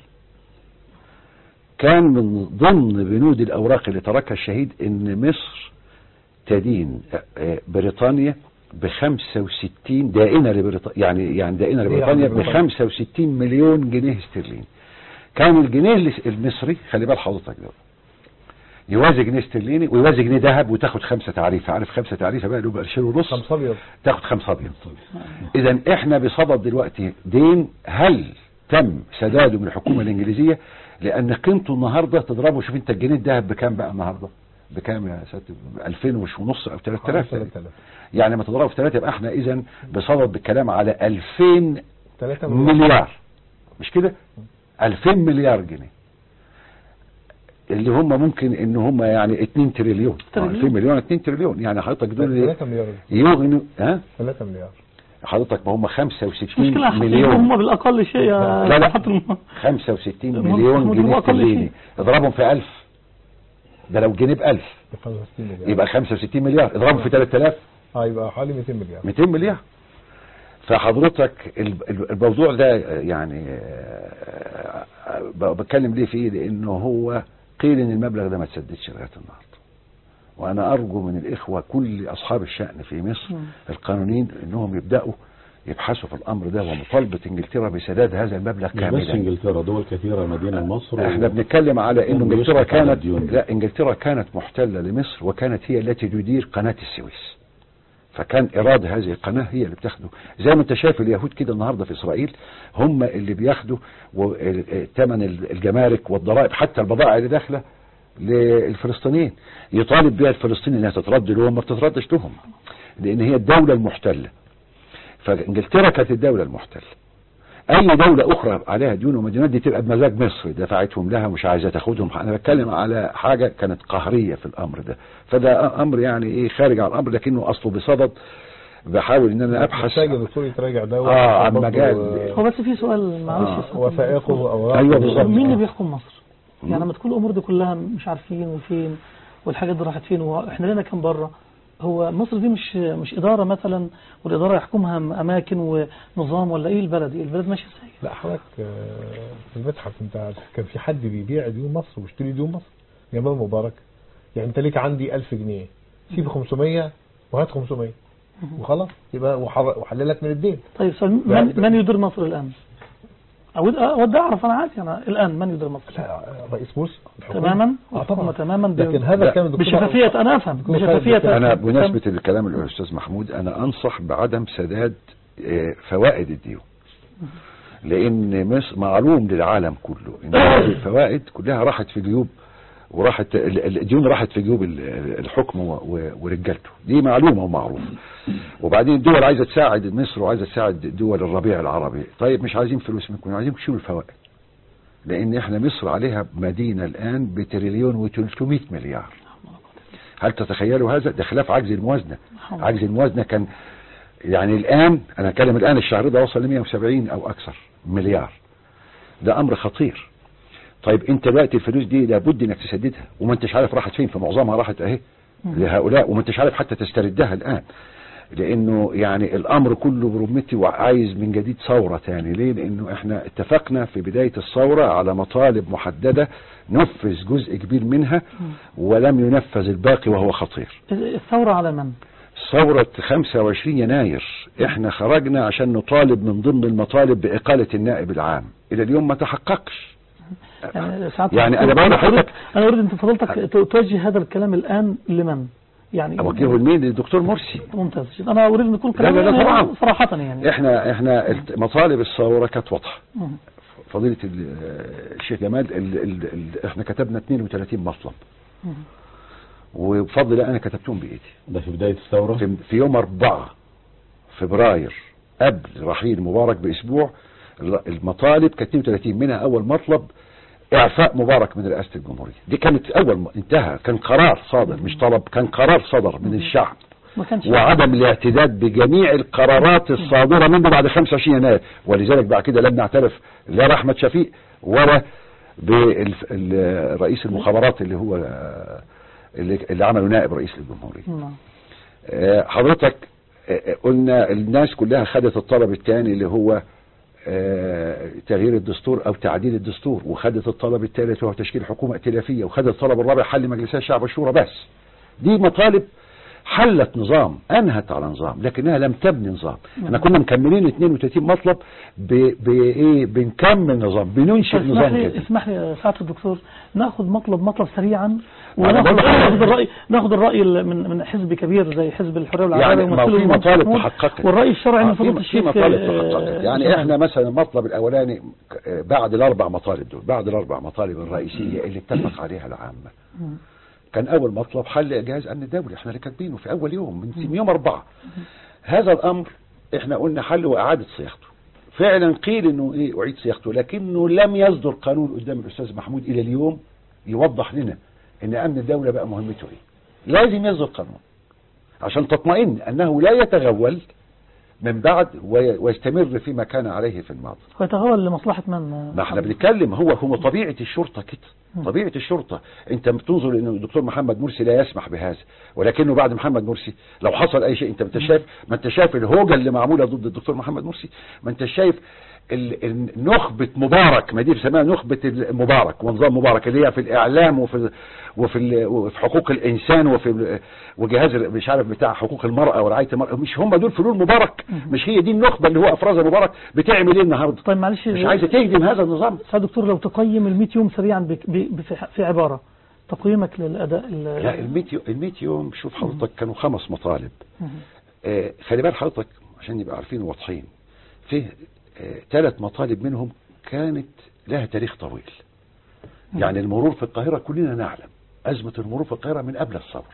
كان من ضمن بنود الأوراق اللي تركها الشهيد إن مصر تدين آه، بريطانيا ب 65 دائنة لبريطانيا يعني يعني دائنة لبريطانيا ب 65 مليون جنيه استرليني كان الجنيه الاس- المصري خلي بال حضرتك ده يوازي جنيه استرليني ويوازي جنيه ذهب وتاخد خمسة تعريفة عارف خمسة تعريفة بقى اللي هو قرشين ونص خمسة ابيض تاخد خمسة ابيض اذا احنا بصدد دلوقتي دين هل تم سداده من الحكومة الانجليزية لان قيمته النهاردة تضربه شوف انت الجنيه الذهب بكام بقى النهاردة بكام يا ساتر 2000 وش ونص او 3000 3000 يعني ما تضربه في ثلاثة يبقى احنا اذا بصدد بالكلام على 2000 3 مليار مش كده 2000 مليار جنيه اللي هم ممكن ان هم يعني 2 تريليون تريليون. 2000 مليون 2 تريليون يعني حضرتك دول 3 مليار يغنوا ها 3 مليار حضرتك ما هم مش 65 مشكلة حتى مليون هم بالأقل شيء يا لا لا حتى الم- 65 هم- مليون هم جنيه أقل استرليني شيء. اضربهم في 1000 ده لو جنيه ب 1000 65 مليار يبقى 65 مليار اضربهم في 3000 اه يبقى حوالي 200 مليار 200 مليار فحضرتك ال- ال- الموضوع ده يعني آه، ب- بتكلم ليه فيه لانه هو قيل ان المبلغ ده ما تسددش لغايه النهارده وانا ارجو من الاخوه كل اصحاب الشان في مصر مم. القانونيين انهم يبداوا يبحثوا في الامر ده ومطالبه انجلترا بسداد هذا المبلغ مش بس كاملا انجلترا دول كثيرة مدينة لمصر احنا بنتكلم على انه هم انجلترا بيسقط على كانت الديون دي. لا انجلترا كانت محتله لمصر وكانت هي التي تدير قناه السويس فكان إراد هذه القناة هي اللي بتاخده زي ما انت شايف اليهود كده النهاردة في إسرائيل هم اللي بياخدوا و- ثمن الجمارك والضرائب حتى البضائع اللي داخلة للفلسطينيين يطالب بها الفلسطيني انها تترد لهم ما بتتردش لهم لان هي الدولة المحتلة فانجلترا كانت الدولة المحتلة اي دولة اخرى عليها ديون ومديونات دي تبقى بمزاج مصر دفعتهم لها مش عايزة تاخدهم انا بتكلم على حاجة كانت قهرية في الامر ده فده امر يعني ايه خارج عن الامر لكنه اصله بصدد بحاول ان انا ابحث محتاج الدكتور يتراجع ده آه، عن برضه، مجال. آه، هو بس في سؤال معلش يا أستاذ. وثائقه واوراقه أيوة بالظبط. مين اللي بيحكم مصر؟ مم. يعني لما تكون الامور دي كلها مش عارفين وفين والحاجات دي راحت فين واحنا لنا كام بره هو مصر دي مش مش اداره مثلا والاداره يحكمها اماكن ونظام ولا ايه البلد البلد ماشيه ازاي؟ لا حضرتك آه، في المتحف انت كان في حد بيبيع ديون مصر ويشتري ديون مصر جمال مبارك يعني انت ليك عندي 1000 جنيه سيب 500 وهات 500 وخلاص يبقى وحر- وحللك من الدين طيب سؤال من, من يدير مصر الان؟ اود اود اعرف انا عادي انا الان من يدير مصر؟ لا رئيس مرسي الحكومة. تماما اه الحكومه طبعا تماما ب- لكن هذا كان الدكتور بشفافيه انا افهم دكتور بشفافيه خالد انا أفهم. بمناسبة الكلام الاستاذ محمود انا انصح بعدم سداد آه، فوائد الديون لان مصر معلوم للعالم كله ان هذه الفوائد كلها راحت في جيوب وراحت ال- ال- الديون راحت في جيوب ال- الحكم و- و- ورجالته دي معلومة ومعروفة وبعدين الدول عايزة تساعد مصر وعايزة تساعد دول الربيع العربي طيب مش عايزين فلوس منكم عايزين تشيلوا الفوائد لان احنا مصر عليها مدينة الان بتريليون و300 مليار هل تتخيلوا هذا ده خلاف عجز الموازنة عجز الموازنة كان يعني الآن أنا أتكلم الآن الشهر ده وصل ل 170 أو أكثر مليار ده أمر خطير طيب أنت دلوقتي الفلوس دي لابد إنك تسددها وما أنتش عارف راحت فين فمعظمها راحت أهي لهؤلاء وما أنتش عارف حتى تستردها الآن لأنه يعني الأمر كله برمتي وعايز من جديد ثورة تاني ليه لأنه إحنا اتفقنا في بداية الثورة على مطالب محددة نفذ جزء كبير منها ولم ينفذ الباقي وهو خطير الثوره على من؟ ثورة 25 يناير احنا خرجنا عشان نطالب من ضمن المطالب بإقالة النائب العام إلى اليوم ما تحققش يعني ساعات يعني أنا بقول لحضرتك أنا أريد أن فضلتك ت- توجه هذا الكلام الآن لمن يعني أوجهه لمين للدكتور مرسي ممتاز جدا أنا أريد أن يكون لا، لا، لا، كلام طبعاً. صراحة يعني احنا احنا الت- مطالب الثورة كانت واضحة مم. فضيلة ال- الشيخ جمال ال ال ال احنا كتبنا 32 مطلب مم. وبفضل الله انا كتبتهم بايدي ده في بداية الثورة في, في يوم 4 فبراير قبل رحيل مبارك باسبوع ال- المطالب كانت 32 منها اول مطلب اعفاء مبارك من رئاسة الجمهورية دي كانت اول م- انتهى كان قرار صادر مش طلب كان قرار صدر من الشعب ما كانش وعدم الاعتداد بجميع القرارات الصادرة منه بعد 25 يناير ولذلك بعد كده لم نعترف لا رحمة شفيق ولا برئيس المخابرات اللي هو اللي, اللي عمله نائب رئيس الجمهورية نعم. آه، حضرتك آه، آه، قلنا الناس كلها خدت الطلب الثاني اللي هو آه، تغيير الدستور او تعديل الدستور وخدت الطلب الثالث وهو تشكيل حكومة ائتلافية وخدت الطلب الرابع حل مجلسي الشعب والشورى بس دي مطالب حلت نظام انهت على نظام لكنها لم تبني نظام احنا كنا مكملين 32 مطلب ب- بايه بنكمل نظام بننشئ طيب اسمح نظام لي كده اسمح لي يا سعاده الدكتور ناخذ مطلب مطلب سريعا أنا وناخذ بقول لحضرتك. ناخذ الراي ناخذ الراي ال- من من حزب كبير زي حزب الحريه والعداله يعني ما ومثله في المهندس مطالب محمود، تحققت والراي الشرعي من آه، في- فضيله في الشيخ مطالب آه، تحققت يعني جمال. احنا مثلا المطلب الاولاني ك- آه، بعد الاربع مطالب دول بعد الاربع مطالب الرئيسيه اللي اتفق عليها العامه مم. كان اول مطلب حل جهاز امن الدولي احنا اللي كاتبينه في اول يوم من من يوم اربعه هذا الامر احنا قلنا حل واعاده صياغته فعلا قيل انه ايه اعيد صياغته لكنه لم يصدر قانون قدام الاستاذ محمود الى اليوم يوضح لنا ان امن الدوله بقى مهمته ايه لازم يصدر قانون عشان تطمئن انه لا يتغول من بعد وي- ويستمر فيما كان عليه في الماضي ويتغول لمصلحه من ما احنا بنتكلم هو هو طبيعة الشرطة كده طبيعة الشرطة انت بتنظر ان الدكتور محمد مرسي لا يسمح بهذا ولكنه بعد محمد مرسي لو حصل اي شيء انت ما انت شايف ما انت شايف الهوجة اللي معمولة ضد الدكتور محمد مرسي ما انت شايف ال- ال- نخبة مبارك ما دي بيسموها نخبة مبارك ونظام مبارك اللي هي في الاعلام وفي وفي ال- وفي حقوق الانسان وفي ال- وجهاز ال- مش عارف بتاع حقوق المرأة ورعاية المرأة مش هم دول فلول مبارك مش هي دي النخبة اللي هو افرازها مبارك بتعمل ايه النهارده طيب معلش مش عايزة تهدم هذا النظام سعاده الدكتور لو تقيم ال 100 يوم سريعا بك- ب- بف- في عباره تقييمك للاداء ال- لا الميت يوم, الميت يوم شوف حضرتك كانوا خمس مطالب مم. آه خلي بال حضرتك عشان نبقى عارفين وواضحين فيه آه ثلاث مطالب منهم كانت لها تاريخ طويل يعني المرور في القاهرة كلنا نعلم أزمة المرور في القاهرة من قبل الثورة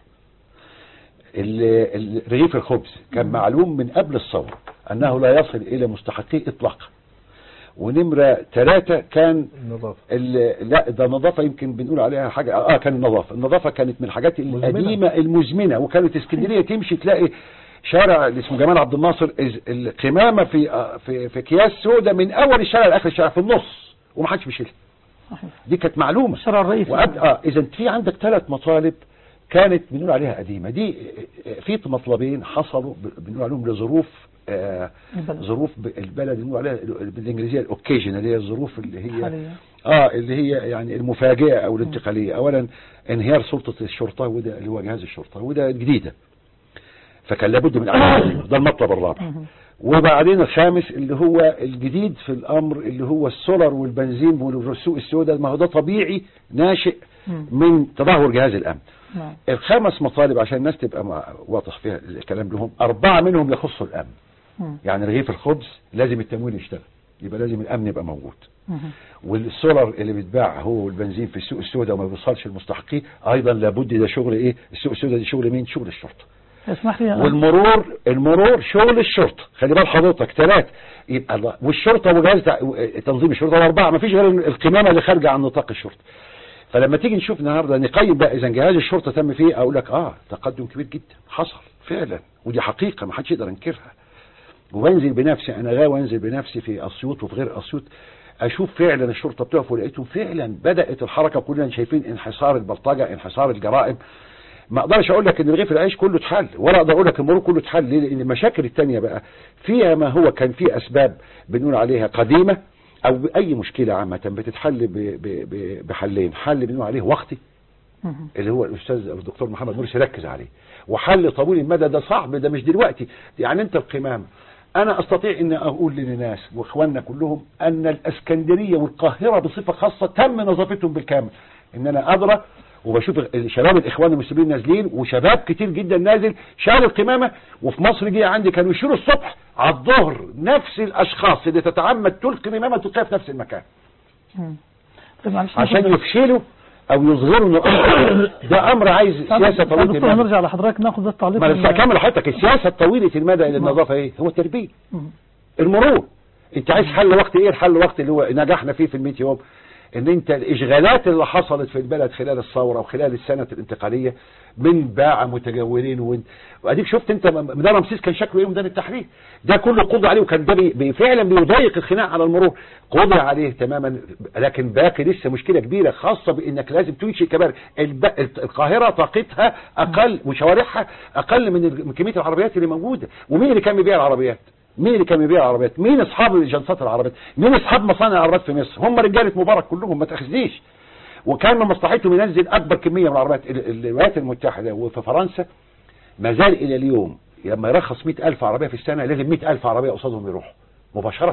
ال- ال- رغيف الخبز كان معلوم من قبل الثورة أنه لا يصل إلى مستحقيه إطلاقا ونمرة ثلاثة كان النظافة ال- لا ده النظافة يمكن بنقول عليها حاجة اه كان النظافة النظافة كانت من الحاجات القديمة المزمنة وكانت اسكندرية تمشي تلاقي شارع اللي اسمه جمال عبد الناصر إز- القمامة في آه، في في اكياس سوداء من اول الشارع لاخر الشارع في النص ومحدش بيشيلها صحيح. دي كانت معلومة الشارع الرئيسي وقد اه اذا في عندك ثلاث مطالب كانت بنقول عليها قديمة دي آه، آه، في مطلبين حصلوا ب- بنقول عليهم لظروف آه، البلد. ظروف ب- البلد بنقول عليها بالانجليزيه الاوكيجن اللي هي الظروف اللي هي حاليا. اه اللي هي يعني المفاجئه او الانتقاليه اولا انهيار سلطه الشرطه وده اللي هو جهاز الشرطه وده جديده فكان لابد من اعاده ده المطلب الرابع وبعدين الخامس اللي هو الجديد في الامر اللي هو السولر والبنزين والسوق السوداء ما هو ده طبيعي ناشئ مم. من تدهور جهاز الامن نعم الخمس مطالب عشان الناس تبقى مع- واضح فيها الكلام لهم أربعة منهم يخصوا الأمن مم. يعني رغيف الخبز لازم التموين يشتغل يبقى لازم الأمن يبقى موجود مم. والسولر اللي بيتباع هو والبنزين في السوق السوداء وما بيوصلش المستحقين أيضا لابد ده شغل إيه السوق السوداء دي شغل مين شغل الشرطة اسمح لي أن- والمرور المرور شغل الشرطة خلي بال حضرتك ثلاث يبقى الله والشرطة وجهاز تع- تنظيم الشرطة الأربعة ما فيش غير القمامة اللي خارجة عن نطاق الشرطة فلما تيجي نشوف النهارده نقيم بقى اذا جهاز الشرطه تم فيه اقول لك اه تقدم كبير جدا حصل فعلا ودي حقيقه ما حدش يقدر ينكرها وبنزل بنفسي انا غاوي انزل بنفسي في اسيوط وفي غير اسيوط اشوف فعلا الشرطه بتقف ولقيتهم فعلا بدات الحركه كلنا شايفين انحسار البلطجه انحسار الجرائم ما اقدرش اقول لك ان رغيف العيش كله اتحل ولا اقدر اقول لك المرور كله اتحل ليه؟ لان المشاكل التانية بقى فيها ما هو كان فيه اسباب بنقول عليها قديمه او اي مشكله عامه بتتحل ب- ب- ب- بحلين حل بنقول عليه وقتي مهم. اللي هو الاستاذ الدكتور محمد مرسي ركز عليه وحل طويل المدى ده صعب ده مش دلوقتي يعني انت القمامه انا استطيع ان اقول للناس واخواننا كلهم ان الاسكندريه والقاهره بصفه خاصه تم نظافتهم بالكامل ان انا ادرى وبشوف شباب الاخوان المسلمين نازلين وشباب كتير جدا نازل شال القمامه وفي مصر جه عندي كانوا يشيلوا الصبح على الظهر نفس الاشخاص اللي تتعمد تلقي القمامه تلقيها في نفس المكان مم. طيب معلش عشان ناخد- يفشلوا او يظهروا انه أمر- ده امر عايز سياسه طويله دكتور المدى هنرجع لحضرتك ناخذ بس تعليق ما من- انا كامل حضرتك السياسه الطويله المدى الى النظافه ايه هو التربيه مم. المرور انت عايز حل وقت ايه الحل وقت اللي هو نجحنا فيه في ال 100 يوم ان انت الاشغالات اللي حصلت في البلد خلال الثوره وخلال السنه الانتقاليه من باع متجولين وإن- واديك شفت انت ميدان رمسيس كان شكله ايه ميدان التحرير ده كله قضي عليه وكان ده بي بي- فعلا بيضايق الخناق على المرور قضي عليه تماما لكن باقي لسه مشكله كبيره خاصه بانك لازم تنشئ كبار الب... القاهره طاقتها اقل وشوارعها اقل من ال- من كميه العربيات اللي موجوده ومين اللي كان بيبيع العربيات مين اللي كان بيبيع العربيات مين اصحاب جنسات العربيات مين اصحاب مصانع العربيات في مصر هم رجاله مبارك كلهم ما تاخذنيش وكان من مصلحتهم ينزل اكبر كميه من العربيات ال- الولايات المتحده وفي فرنسا ما زال الى اليوم لما يرخص 100000 عربيه في السنه لازم 100000 عربيه قصادهم يروحوا مباشره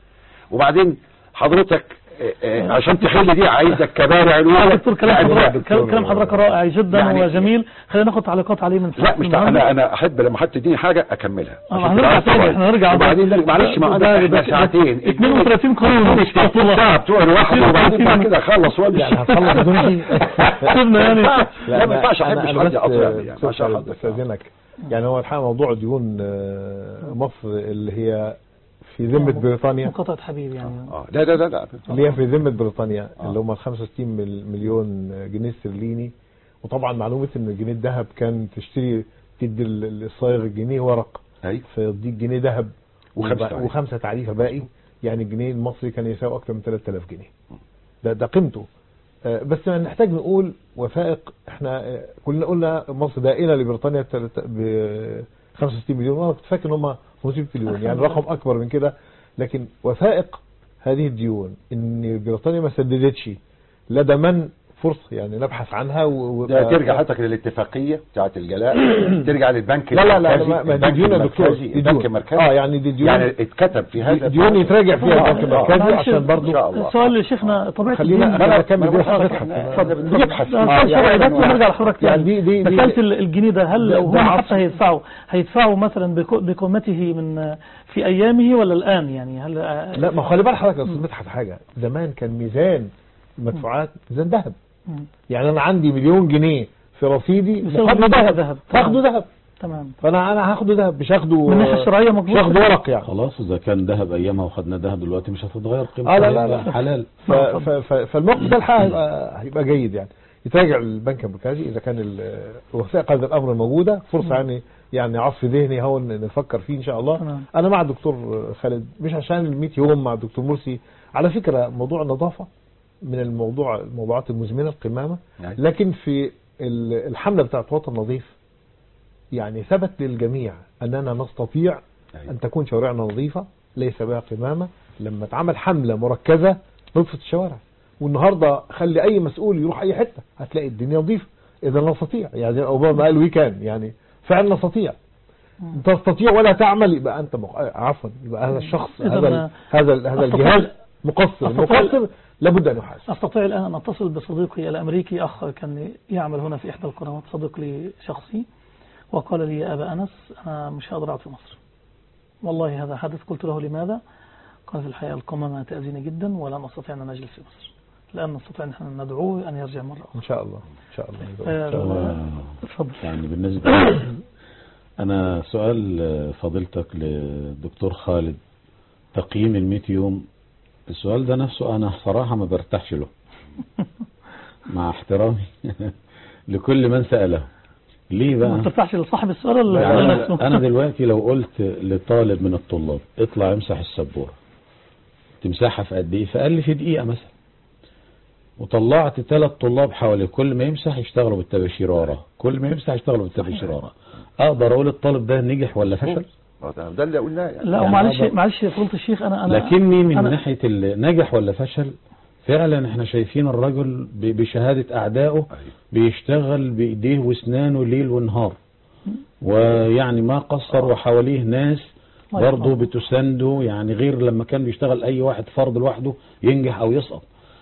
وبعدين حضرتك آه، آه، عشان تحل دي عايزك كبارع آه، الأولى. دكتور كلام يعني حضرتك دكتور- كلام حضرتك رائع جدا يعني- وجميل خلينا ناخذ تعليقات عليه من لا سعادة مش المهندس. انا انا احب لما حد تديني حاجه اكملها آه، عشان هنرجع تبقى تاني، طبعاً. احنا هنرجع وبعدين ده- معلش ما ده- انا ده- احنا ده- ساعتين 32 قانون استغفر الله بتوع الواحد وبعدين بعد كده اخلص وامشي يعني هتخلص بدون شيء سيبنا يعني لا ما ينفعش أنا- احبش أنا حد بس، يقطعني آه، يعني دكتور ما شاء الله خالد، استاذنك يعني هو الحقيقه موضوع ديون آه، مصر اللي هي في ذمه بريطانيا مقاطعة حبيب يعني اه لا لا لا لا اللي هي في ذمه بريطانيا آه. اللي هم ال 65 مل- مليون جنيه استرليني وطبعا معلومه ان الجنيه الذهب كان تشتري تدي ال- الصايغ الجنيه ورق ايوه فيديك جنيه ذهب وخمسة وب- تعريف. وخمسه تعريفه باقي يعني الجنيه المصري كان يساوي اكثر من 3000 جنيه ده ده قيمته آه، بس نحتاج نقول وثائق احنا آه، كلنا قلنا مصر دائنه لبريطانيا بتلت- ب 65 مليون وانا كنت فاكر ان هم 500 مليون يعني رقم اكبر من كده لكن وثائق هذه الديون ان بريطانيا ما سددتش لدى من فرصه يعني نبحث عنها و... ده ترجع حضرتك للاتفاقيه بتاعت الجلاء ترجع للبنك لا لا لا المركزي ما- ما دي البنك ديون يا دكتور المركزي دي البنك ديون. المركزي اه يعني دي ديون يعني اتكتب في هذا ديون يتراجع فيها البنك آه، المركزي معلش، عشان برضو إن شاء الله. سؤال لشيخنا طبيعة خلينا الدين- خلينا نكمل دي ما حضرتك بنبحث. اتفضل. بنبحث. لا، آه، سؤال شرعي يعني بس ونرجع لحضرتك يعني تاني دي- دي- دي- مسألة ال- الجنيه ده هل ده- هم ده حتى عصر. هيدفعوا هيدفعوا مثلا بك- بقيمته من في ايامه ولا الان يعني هل لا ما هو خلي بالك حضرتك يا استاذ مدحت حاجه زمان كان ميزان المدفوعات ميزان ذهب مم. يعني انا عندي مليون جنيه في رصيدي يساوي مقابله ذهب. ذهب ذهب. هاخده ذهب تمام فانا انا هاخده ذهب مش هاخده من الناحية الشرعية مش مقبول هاخده ورق يعني خلاص اذا كان ذهب ايامها وخدنا ذهب دلوقتي مش هتتغير قيمته اه لا لا لا هيبقى حلال ف- ف- ف- فالموقف ده الحقيقه هيبقى هيبقى جيد يعني يتراجع البنك المركزي اذا كان ال- وثائق هذا الامر موجوده فرصه يعني يعني عصف ذهني هو إن نفكر فيه ان شاء الله تمام. انا مع الدكتور خالد مش عشان ال 100 يوم مع الدكتور مرسي على فكره موضوع النظافه من الموضوع الموضوعات المزمنه القمامه نعم. لكن في ال- الحمله بتاعت وطن نظيف يعني ثبت للجميع اننا نستطيع أيوة. ان تكون شوارعنا نظيفه ليس بها قمامه لما اتعمل حمله مركزه نظفت الشوارع والنهارده خلي اي مسؤول يروح اي حته هتلاقي الدنيا نظيفه اذا نستطيع يعني اوباما قال وي كان يعني فعلا نستطيع تستطيع ولا تعمل يبقى انت مق... عفوا يبقى هذا الشخص إذا هذا ما- ال- هذا ال- هذا أستطيع- الجهاز مقصر أستطيع- المقصر لابد ان يحاسب استطيع الان ان اتصل بصديقي الامريكي اخ كان يعمل هنا في احدى القنوات صديق لي شخصي وقال لي يا ابا انس انا مش هقدر اقعد في مصر والله هذا حدث قلت له لماذا قال في الحقيقه القمامه تاذيني جدا ولن استطيع ان اجلس في مصر لان نستطيع ان احنا ندعوه ان يرجع مره اخرى ان شاء الله ان شاء الله آه، إن شاء الله. هو اتفضل يعني بالنسبة أنا سؤال فضيلتك للدكتور خالد تقييم ال 100 يوم السؤال ده نفسه أنا صراحة ما برتاحش له مع احترامي لكل من سأله ليه ما بقى؟ بترتاحش لصاحب السؤال ولا يعني السؤال أنا, نفسه أنا دلوقتي لو قلت لطالب من الطلاب اطلع امسح السبورة تمسحها في قد إيه؟ فقال لي في دقيقة مثلا وطلعت ثلاث طلاب حوالي كل ما يمسح يشتغلوا بالتباشير وراه كل ما يمسح يشتغلوا بالتباشير وراه اقدر اقول الطالب ده نجح ولا فشل آه، ده اللي قلناه يعني. لا يعني ومعلش هذا- معلش يا فضيله الشيخ انا انا لكني من أنا ناحية ال- نجح ولا فشل فعلا احنا شايفين الرجل ب- بشهادة اعدائه بيشتغل بايديه واسنانه ليل ونهار ويعني ما قصر وحواليه ناس الله برضه يرحمه. بتسنده يعني غير لما كان بيشتغل اي واحد فرد لوحده ينجح او يسقط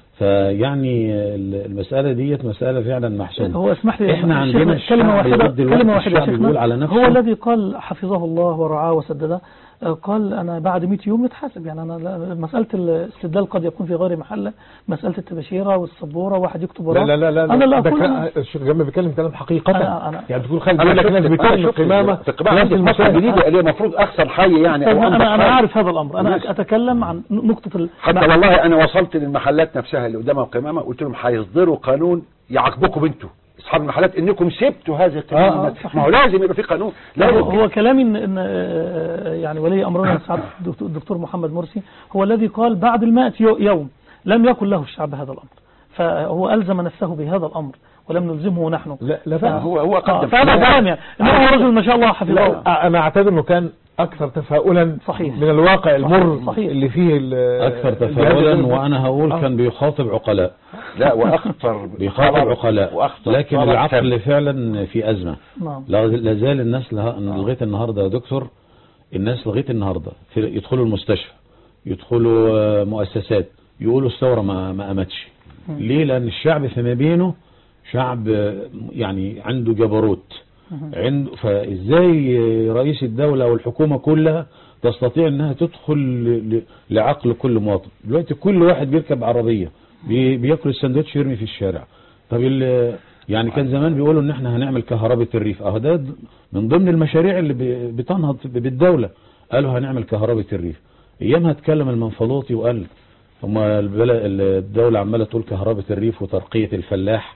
فيعني ال- المسألة ديت مسألة فعلا محسومة هو اسمح لي احنا الشيخ- عندنا كلمة الشعب واحدة لغاية دلوقتي كلمة واحدة يا الشعب شيخنا بيقول على نفسه هو الذي قال حفظه الله ورعاه وسدده آه، قال أنا بعد 100 يوم نتحاسب يعني أنا لا- مسألة الاستدلال قد يكون في غير محله مسألة التبشيرة والسبورة واحد يكتب لا وراه لا لا لا أنا لا ده أقول كلام- الشيخ جمال بيتكلم كلام حقيقة أنا- أنا- يعني بتقول خالد انا بيقول لك ناس شفت بتعمل أنا شفت قمامة في قمامة ناس عندي في مصر المشاهد. الجديدة اللي هي المفروض احسن حي يعني أستاذ، او أنا أنظف أنا حي. أعرف هذا الأمر أنا ماشي. أتكلم عن نقطة ال... حتى مع- والله انا وصلت للمحلات نفسها اللي قدامها القمامة قلت لهم هيصدروا قانون يعاقبكم انتوا اصحاب المحلات انكم سبتوا هذه آه، القمامة صحيح. ما هو لازم يبقى في قانون لا هو, لازم هو كلامي ان, إن آه، يعني ولي امرنا سعاده الدكتور- الدكتور محمد مرسي هو الذي قال بعد المائة يو- يوم لم يكن له الشعب هذا الامر فهو الزم نفسه بهذا الامر ولم نلزمه نحن لا لا ف- بقى. هو هو آه، قدم فهذا كلام يعني إنه هو رجل ما شاء الله حفظه الله لا انا اعتبر انه كان اكثر تفاؤلا صحيح. من الواقع المر صحيح. اللي فيه ال- اكثر الجهاز تفاؤلا الغير- وانا هقول آه. كان بيخاطب عقلاء لا واخطر بيخاطب عقلاء واخطر لكن طبعاً العقل فعلا في ازمه نعم لا لا زال الناس لها- لغايه النهارده يا دكتور الناس لغايه النهارده في يدخلوا المستشفى يدخلوا آه، مؤسسات يقولوا الثوره ما ما قامتش ليه لان الشعب فيما بينه شعب آه، يعني عنده جبروت عنده فازاي آه، رئيس الدوله او الحكومه كلها تستطيع انها تدخل ل- ل- لعقل كل مواطن دلوقتي كل واحد بيركب عربيه بي- بياكل السندوتش يرمي في الشارع طب ال- يعني كان زمان بيقولوا ان احنا هنعمل كهرباء الريف اهو ده من ضمن المشاريع اللي ب- بتنهض بالدولة قالوا هنعمل كهرباء الريف ايامها اتكلم المنفلوطي وقال هما البلد الدولة عمالة تقول كهرباء الريف وترقية الفلاح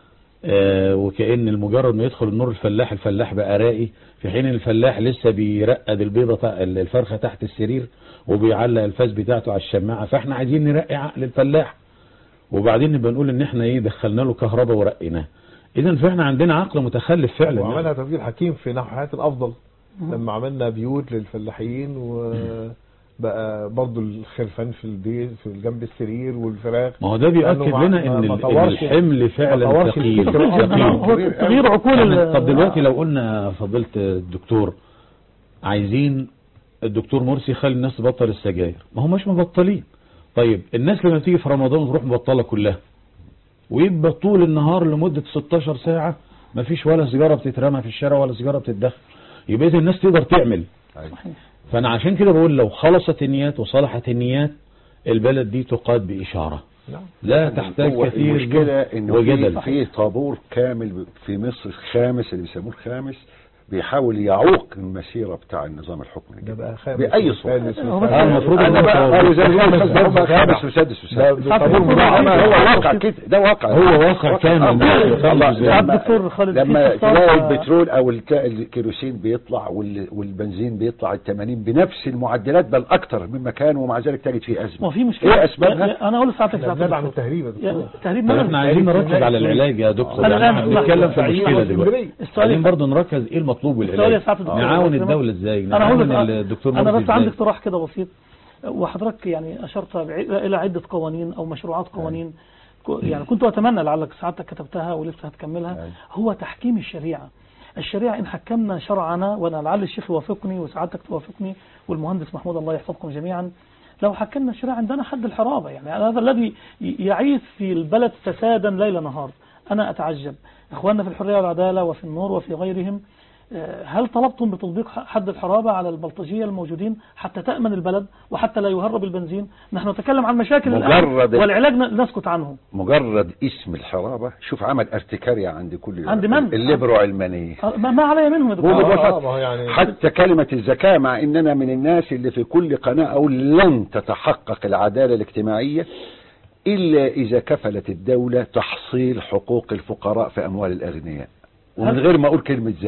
آه، وكأن المجرد ما يدخل النور الفلاح الفلاح بقى راقي في حين الفلاح لسه بيرقد البيضة تع- الفرخة تحت السرير وبيعلق الفاس بتاعته على الشماعة فاحنا عايزين نرقي عقل الفلاح وبعدين نبقى نقول ان احنا ايه دخلنا له كهرباء ورقيناه اذا فاحنا عندنا عقل متخلف فعلا يعني. وعملها تفكير حكيم في نحو حياة الأفضل لما عملنا بيوت للفلاحين وبقى برضو الخرفان في البيت في جنب السرير والفراخ ما هو ده بيؤكد لأنه ما- لنا ما- ان ما ال- طورش- إن الحمل فعلا ما طورش ثقيل الفكر تغيير- أصلاً. هو تغيير عقول يعني ال- طب دلوقتي لو قلنا فضيلة الدكتور عايزين الدكتور مرسي يخلي الناس تبطل السجاير ما هماش مبطلين طيب الناس لما تيجي في رمضان تروح مبطلة كلها ويبقى طول النهار لمدة 16 ساعة ما فيش ولا سيجارة بتترمى في الشارع ولا سيجارة بتتدخل يبقى إذا الناس تقدر تعمل فأنا عشان كده بقول لو خلصت النيات وصلحت النيات البلد دي تقاد بإشارة نعم. لا تحتاج هو كثير المشكلة جهد انه وجدل في, في طابور كامل في مصر الخامس اللي بيسموه الخامس بيحاول يعوق المسيرة بتاع النظام الحكمي ده بقى خامس بأي صورة وسادس هو وسابع. بس- المفروض انا إن هو بقى طابور. قالوا زي ما خامس هم وسادس خامس وسادس ده وسادس ده طابور هو مضاعف. ما هو واقع كده ده واقع هو واقع كامل. الله الله. لما, الدكتور خالد لما في تلاقي استفسار- البترول او الت- الكيروسين بيطلع وال- والبنزين بيطلع ال 80 بنفس المعدلات بل اكتر مما كان ومع ذلك تجد فيه ما ازمه في مشكلة ايه اسبابها؟ يا- انا اقول لساعتك احنا ساعتك بندعم دكتور. التهريب يا يا- دكتور. تهريب طب مال احنا عايزين نركز على العلاج يا دكتور أنا يعني الآن- احنا بنتكلم في لا، مشكلة لا، دلوقتي السؤال عايزين برضه نركز ايه المطلوب السؤال يا بالعلاج سعادة الدكتور نعاون إذا الدولة ازاي انا هقول نعاون لك- الدكتور انا مرسي بس عندي ازاي اقتراح كده بسيط وحضرتك يعني اشرت بعي- الى عده قوانين او مشروعات قوانين ك- يعني كنت اتمنى لعلك سعادتك كتبتها ولسه هتكملها هو تحكيم الشريعه الشريعه ان حكمنا شرعنا وانا لعل الشيخ يوافقني وسعادتك توافقني والمهندس محمود الله يحفظكم جميعا لو حكمنا الشريعه عندنا حد الحرابه يعني هذا الذي ي- يعيث في البلد فسادا ليل نهار انا اتعجب اخواننا في الحريه والعداله وفي النور وفي غيرهم آه، هل طلبتم بتطبيق ح- حد الحرابة على البلطجية الموجودين حتى تأمن البلد وحتى لا يهرب البنزين نحن نتكلم عن مشاكل الآن مجرد- والعلاج ن- نسكت عنه مجرد اسم الحرابة شوف عمل ارتكارية عند كل عند من؟ الليبرو علمانية آه، ما, ما علي منهم يا هو دكتور ببساطة آه، ما هو يعني- حتى كلمة الزكاة مع اننا من الناس اللي في كل قناة او لن تتحقق العدالة الاجتماعية الا اذا كفلت الدولة تحصيل حقوق الفقراء في اموال الاغنياء ومن هل- غير ما اقول كلمة زكاة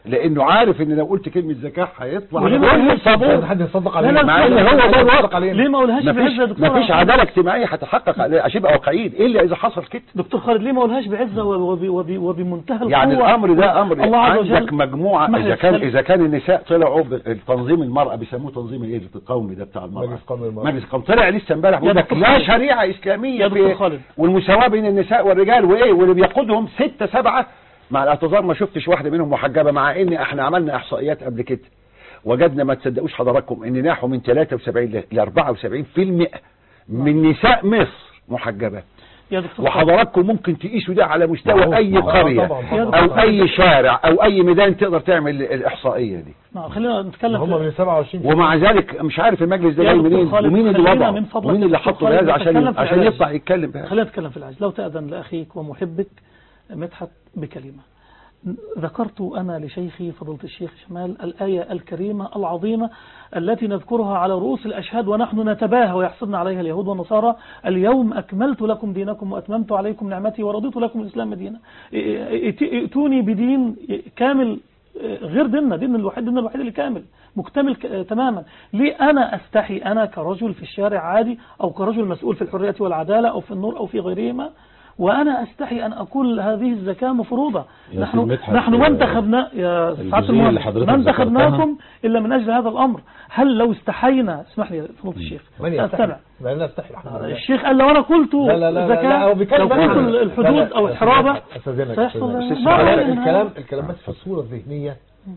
لانه عارف ان لو قلت كلمه زكاه هيطلع وليه ما كل قلتش الطابور. مش حد يصدق لا عليه لا مع ان هو ده الوضع ليه ما قولهاش بعزة مفيش يا دكتور مفيش عداله اجتماعيه هتحقق عليه عشان يبقى واقعيين الا اذا حصل كده دكتور خالد ليه ما قولهاش بعزة وب- وب- وبمنتهى القوة يعني الامر ده امر الله عز عندك وجل مجموعه اسمح لي اذا كان أتكلم. اذا كان النساء طلعوا بتنظيم المراه بيسموه تنظيم الايه القومي ده بتاع المراه مجلس قومي المرأة. مجلس قومي طلع لسه امبارح بيقول لك دكتور لا خالد. شريعه اسلاميه يا دكتور في- خالد. والمساواه بين النساء والرجال وايه واللي بيقودهم ستة سبعة مع الاعتذار ما شفتش واحده منهم محجبه مع ان احنا عملنا احصائيات قبل كده وجدنا ما تصدقوش حضراتكم ان نحو من 73 ل 74% من نساء مصر محجبات يا دكتور خالد وحضراتكم ممكن تقيسوا ده على مستوى معروف. اي آه، قرية طبعاً، طبعاً. او اي شارع او اي ميدان تقدر تعمل الاحصائية دي نعم، خلينا نتكلم هم في- من 27 ومع ذلك مش عارف المجلس ده يا جاي دكتور منين خالد، ومين اللي خلينا وضعه من فضلك ومين اللي دكتور حطه خالد بهذا عشان نتكلم في عشان العلاج. يطلع يتكلم بهذا خلينا نتكلم في العجل لو تأذن لأخيك ومحبك مدحت بكلمة ذكرت أنا لشيخي فضيلة الشيخ شمال الآية الكريمة العظيمة التي نذكرها على رؤوس الأشهاد ونحن نتباهى ويحصدنا عليها اليهود والنصارى اليوم أكملت لكم دينكم وأتممت عليكم نعمتي ورضيت لكم الإسلام دينا ائتوني بدين كامل غير ديننا دين الوحيد دين الوحيد اللي كامل مكتمل ك- تماما ليه أنا أستحي أنا كرجل في الشارع عادي أو كرجل مسؤول في الحرية والعدالة أو في النور أو في غيرهما وأنا أستحي أن أقول هذه الزكاة مفروضة يا نحن سيد مدحت، نحن ما آه، انتخبنا يا سعادة الجزئية اللي المهندس حضرتك ما ذكرتها. انتخبناكم إلا من أجل هذا الأمر هل لو استحينا اسمح لي فضيلة الشيخ من استمع يستحي لا لا يستحي الحمد لله. الشيخ قال لو أنا قلت لا لا لا زكاة لا هو بيتكلم لو بس قلت عن- الحدود لا لا، أو الحرابة أستاذنك سيحصل أستاذنك. لا، لا، لا، الكلام لا. الكلام الكلام بس في الصورة الذهنية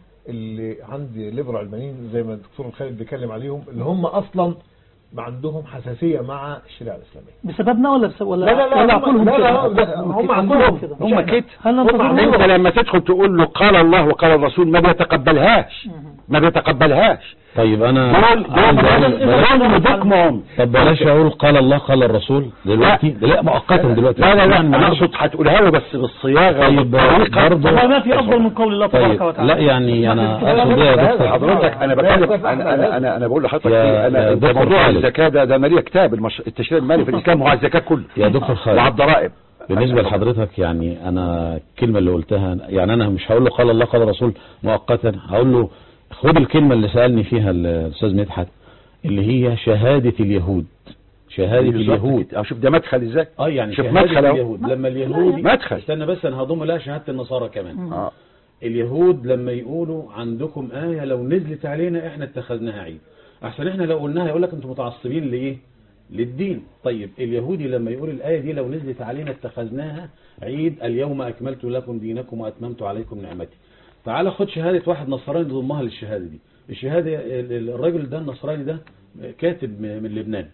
اللي عندي ليبرال علمانيين زي ما الدكتور خالد بيتكلم عليهم اللي هم أصلا ما عندهم حساسية مع الشريعة الإسلامية بسببنا ولا بسبب ولا لا لا لا ولا هم- عقولهم لا كده؟ لا لا، هم عندهم كده هم كده هل ننتظر انت لما تدخل تقول له قال الله وقال الرسول ما بيتقبلهاش ما بيتقبلهاش طيب انا دول عايز دول أقول- دول دكمهم طب بلاش اقول قال الله قال الرسول دلوقتي ده لا مؤقتا دلوقتي لا لا لا يعني انا معلش. اقصد هتقولها له بس بالصياغه طيب والطريقة. برضه والله ما في أفضل من قول الله تبارك طيب وتعالى لا يعني انا لا، لا، اقصد لا، ايه يا لا، دكتور حضرتك انا بتكلم انا انا انا, أنا بقول لحضرتك يا- إيه، انا يا انت دكتور موضوع خالد. الزكاه ده ده ماليه كتاب المش... التشريع المالي في الاسلام هو على الزكاه كله يا دكتور خالد وعلى الضرائب بالنسبة لحضرتك يعني أنا الكلمة اللي قلتها يعني أنا مش هقول له قال الله قال الرسول مؤقتا هقول له خد الكلمة اللي سألني فيها الأستاذ مدحت اللي هي شهادة اليهود شهادة بالظبط اليهود كده. أو شوف ده مدخل ازاي اه يعني شوف شهادة مدخل أهو. اليهود لما اليهودي مدخل. استنى بس انا هضم لها شهادة النصارى كمان اه اليهود لما يقولوا عندكم آية لو نزلت علينا احنا اتخذناها عيد احسن احنا لو قلناها يقول لك انتم متعصبين لايه للدين طيب اليهودي لما يقول الآية دي لو نزلت علينا اتخذناها عيد اليوم أكملت لكم دينكم وأتممت عليكم نعمتي تعال خد شهادة واحد نصراني ضمها للشهادة دي الشهادة ال- ال- الراجل ده النصراني ده كاتب م- من لبنان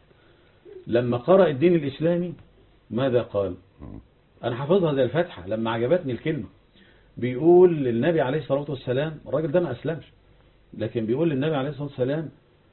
لما قرأ الدين الإسلامي ماذا قال أنا حافظها زي الفاتحة لما عجبتني الكلمة بيقول للنبي عليه الصلاة والسلام الراجل ده ما أسلمش لكن بيقول للنبي عليه الصلاة والسلام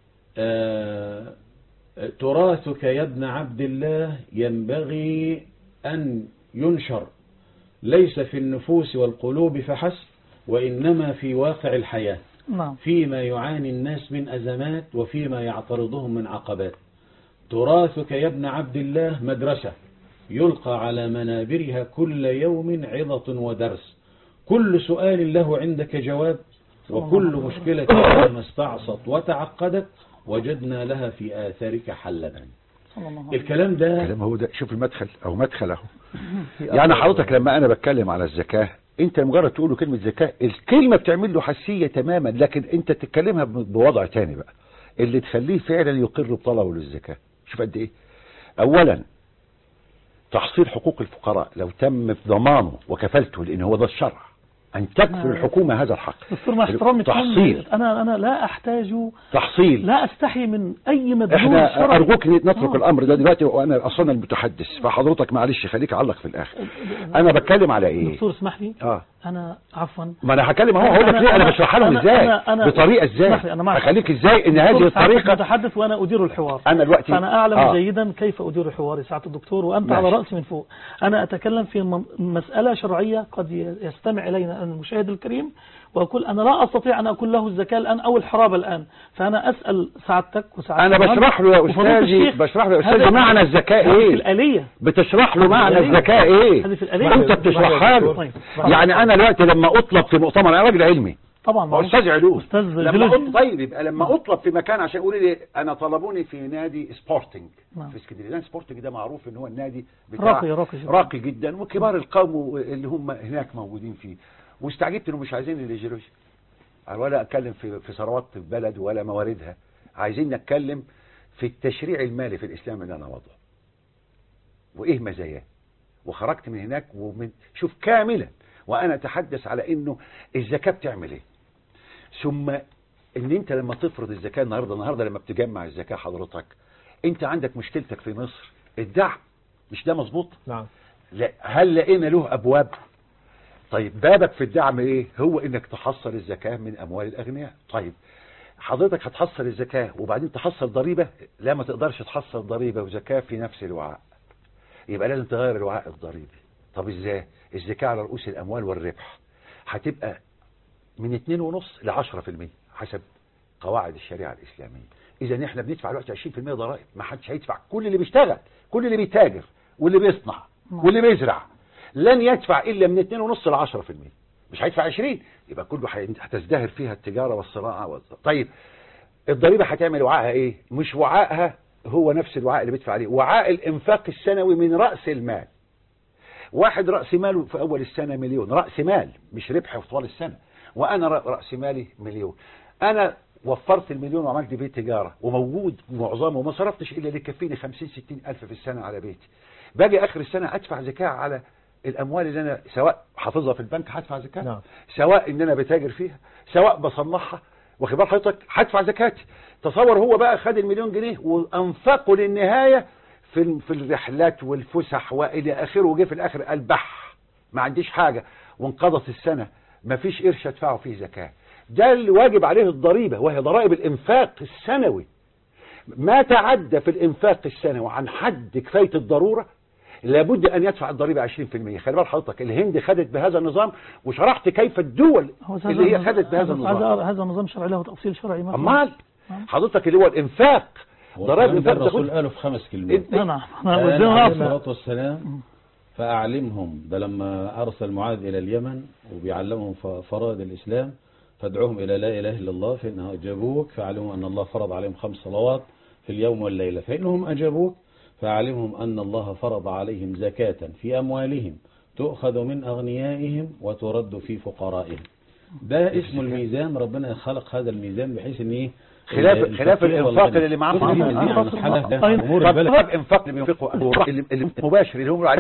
آه تراثك يا ابن عبد الله ينبغي أن ينشر ليس في النفوس والقلوب فحسب وإنما في واقع الحياة نعم فيما يعاني الناس من أزمات وفيما يعترضهم من عقبات تراثك يا ابن عبد الله مدرسة يلقى على منابرها كل يوم عظة ودرس كل سؤال له عندك جواب وكل مشكلة ما استعصت وتعقدت وجدنا لها في آثارك حلا صلى الله عليه الكلام ده كلام هو ده شوف المدخل او مدخل اهو يعني حضرتك لما انا بتكلم على الزكاة انت مجرد تقول له كلمة زكاة الكلمة بتعمل له حساسية تماما لكن انت تتكلمها ب- بوضع تاني بقى اللي تخليه فعلا يقر بطلبه للزكاة شوف قد ايه اولا تحصيل حقوق الفقراء لو تم في ضمانه وكفلته لان هو ده الشرع ان تكفل الحكومة هذا الحق دكتور مع احترامي تحصيل انا انا لا احتاج تحصيل لا استحي من اي مدلول احنا شرعي. ارجوك نترك آه. الامر ده دلوقتي وانا اصلا المتحدث فحضرتك معلش خليك علق في الاخر انا بتكلم على ايه دكتور اسمح لي اه انا عفوا ما انا هكلم اهو هقول لك ليه انا بشرحها لهم أنا- ازاي أنا- أنا- بطريقه اسمح لي، ازاي أنا معك. هخليك ازاي ان هذه دكتور سعادتك الطريقه متحدث وانا ادير الحوار انا دلوقتي فانا اعلم آه. جيدا كيف ادير حواري سعاده الدكتور وانت ماشي. على راسي من فوق انا اتكلم في من- مساله شرعيه قد ي- يستمع الينا المشاهد الكريم واقول انا لا استطيع ان اقول له الزكاه الان او الحرابه الان فانا اسال سعادتك وسعادتك انا المهندس بشرح له يا وفضيلة استاذي الشيخ. بشرح له يا هذا- استاذي معنى الزكاه هذه في ايه الاليه بتشرح له معنى الآلية. الزكاه ايه هذه في الآلية. انت بتشرحها له طيب. يعني انا دلوقتي لما اطلب في مؤتمر انا راجل علمي طبعا هو معروف. استاذ علوم أستاذ لما جيولوجيا. أط... طيب يبقى لما اطلب في مكان عشان يقول لي انا طلبوني في نادي سبورتنج نعم. في اسكندريه نادي سبورتنج ده معروف ان هو النادي بتاع راقي- راقي جداً. راقي جدا وكبار القوم اللي هم هناك موجودين فيه واستعجبت انه مش عايزين الجيولوجيا ولا اتكلم في في ثروات البلد ولا مواردها عايزين نتكلم في التشريع المالي في الاسلام اللي انا وضعه وايه مزاياه وخرجت من هناك ومن شوف كاملا وانا اتحدث على انه الزكاه بتعمل ايه ثم ان انت لما تفرض الزكاه النهارده النهارده لما بتجمع الزكاه حضرتك انت عندك مشكلتك في مصر الدعم مش ده مظبوط نعم لا هل لقينا له ابواب طيب بابك في الدعم ايه هو انك تحصل الزكاه من اموال الاغنياء طيب حضرتك هتحصل الزكاه وبعدين تحصل ضريبه لا ما تقدرش تحصل ضريبه وزكاه في نفس الوعاء يبقى لازم تغير الوعاء الضريبي طب ازاي الزكاه على رؤوس الاموال والربح هتبقى من 2.5 ل 10% حسب قواعد الشريعه الاسلاميه اذا احنا بندفع دلوقتي 20% ضرائب ما حدش هيدفع كل اللي بيشتغل كل اللي بيتاجر واللي بيصنع واللي بيزرع لن يدفع الا من 2.5 ل 10% مش هيدفع 20 يبقى كله هي- هتزدهر فيها التجاره والصناعه والز... طيب الضريبه هتعمل وعائها ايه مش وعائها هو نفس الوعاء اللي بيدفع عليه وعاء الانفاق السنوي من راس المال واحد رأس ماله في أول السنة مليون رأس مال مش ربح في طوال السنة وأنا رأ- رأس مالي مليون أنا وفرت المليون وعملت بيه تجارة وموجود معظمه وما صرفتش إلا اللي يكفيني 50 60 ألف في السنة على بيتي باجي آخر السنة أدفع زكاة على الأموال اللي أنا سواء حافظها في البنك هدفع زكاة نعم. سواء إن أنا بتاجر فيها سواء بصنعها واخد بال حضرتك هدفع زكاتي تصور هو بقى خد المليون جنيه وأنفقه للنهاية في ال- في الرحلات والفسح والى اخره وجه في الاخر قال بح ما عنديش حاجه وانقضت السنه ما فيش قرش ادفعه فيه زكاه ده اللي واجب عليه الضريبه وهي ضرائب الانفاق السنوي ما تعدى في الانفاق السنوي عن حد كفايه الضروره لابد ان يدفع الضريبه 20% خلي بال حضرتك الهند خدت بهذا النظام وشرحت كيف الدول هو هذا اللي هي النظام- خدت بهذا هذا- النظام هذا هذا نظام شرعي له تفصيل شرعي مثلا. امال نعم. حضرتك اللي هو الانفاق ضرائب والكلام ده الانفاق الرسول تاخد قاله في خمس كلمات إنت- نعم نعم قال بدنا عليه نعرف. الصلاة والسلام فأعلمهم ده لما أرسل معاذ إلى اليمن وبيعلمهم ف- فرائض الإسلام فادعوهم إلى لا إله إلا الله فإنها أجابوك فأعلمهم أن الله فرض عليهم خمس صلوات في اليوم والليلة فإنهم أجابوك فأعلمهم أن الله فرض عليهم زكاة في أموالهم تؤخذ من أغنيائهم وترد في فقرائهم ده اسم الميزان ربنا خلق هذا الميزان بحيث ان ايه خلاف ال- خلاف الفقير الانفاق والغني. اللي معاه دي معاه مسألة أيضا. مسألة أيضا. أمور طب البلد طب انفاق اللي بينفقه اللي مباشر اللي هم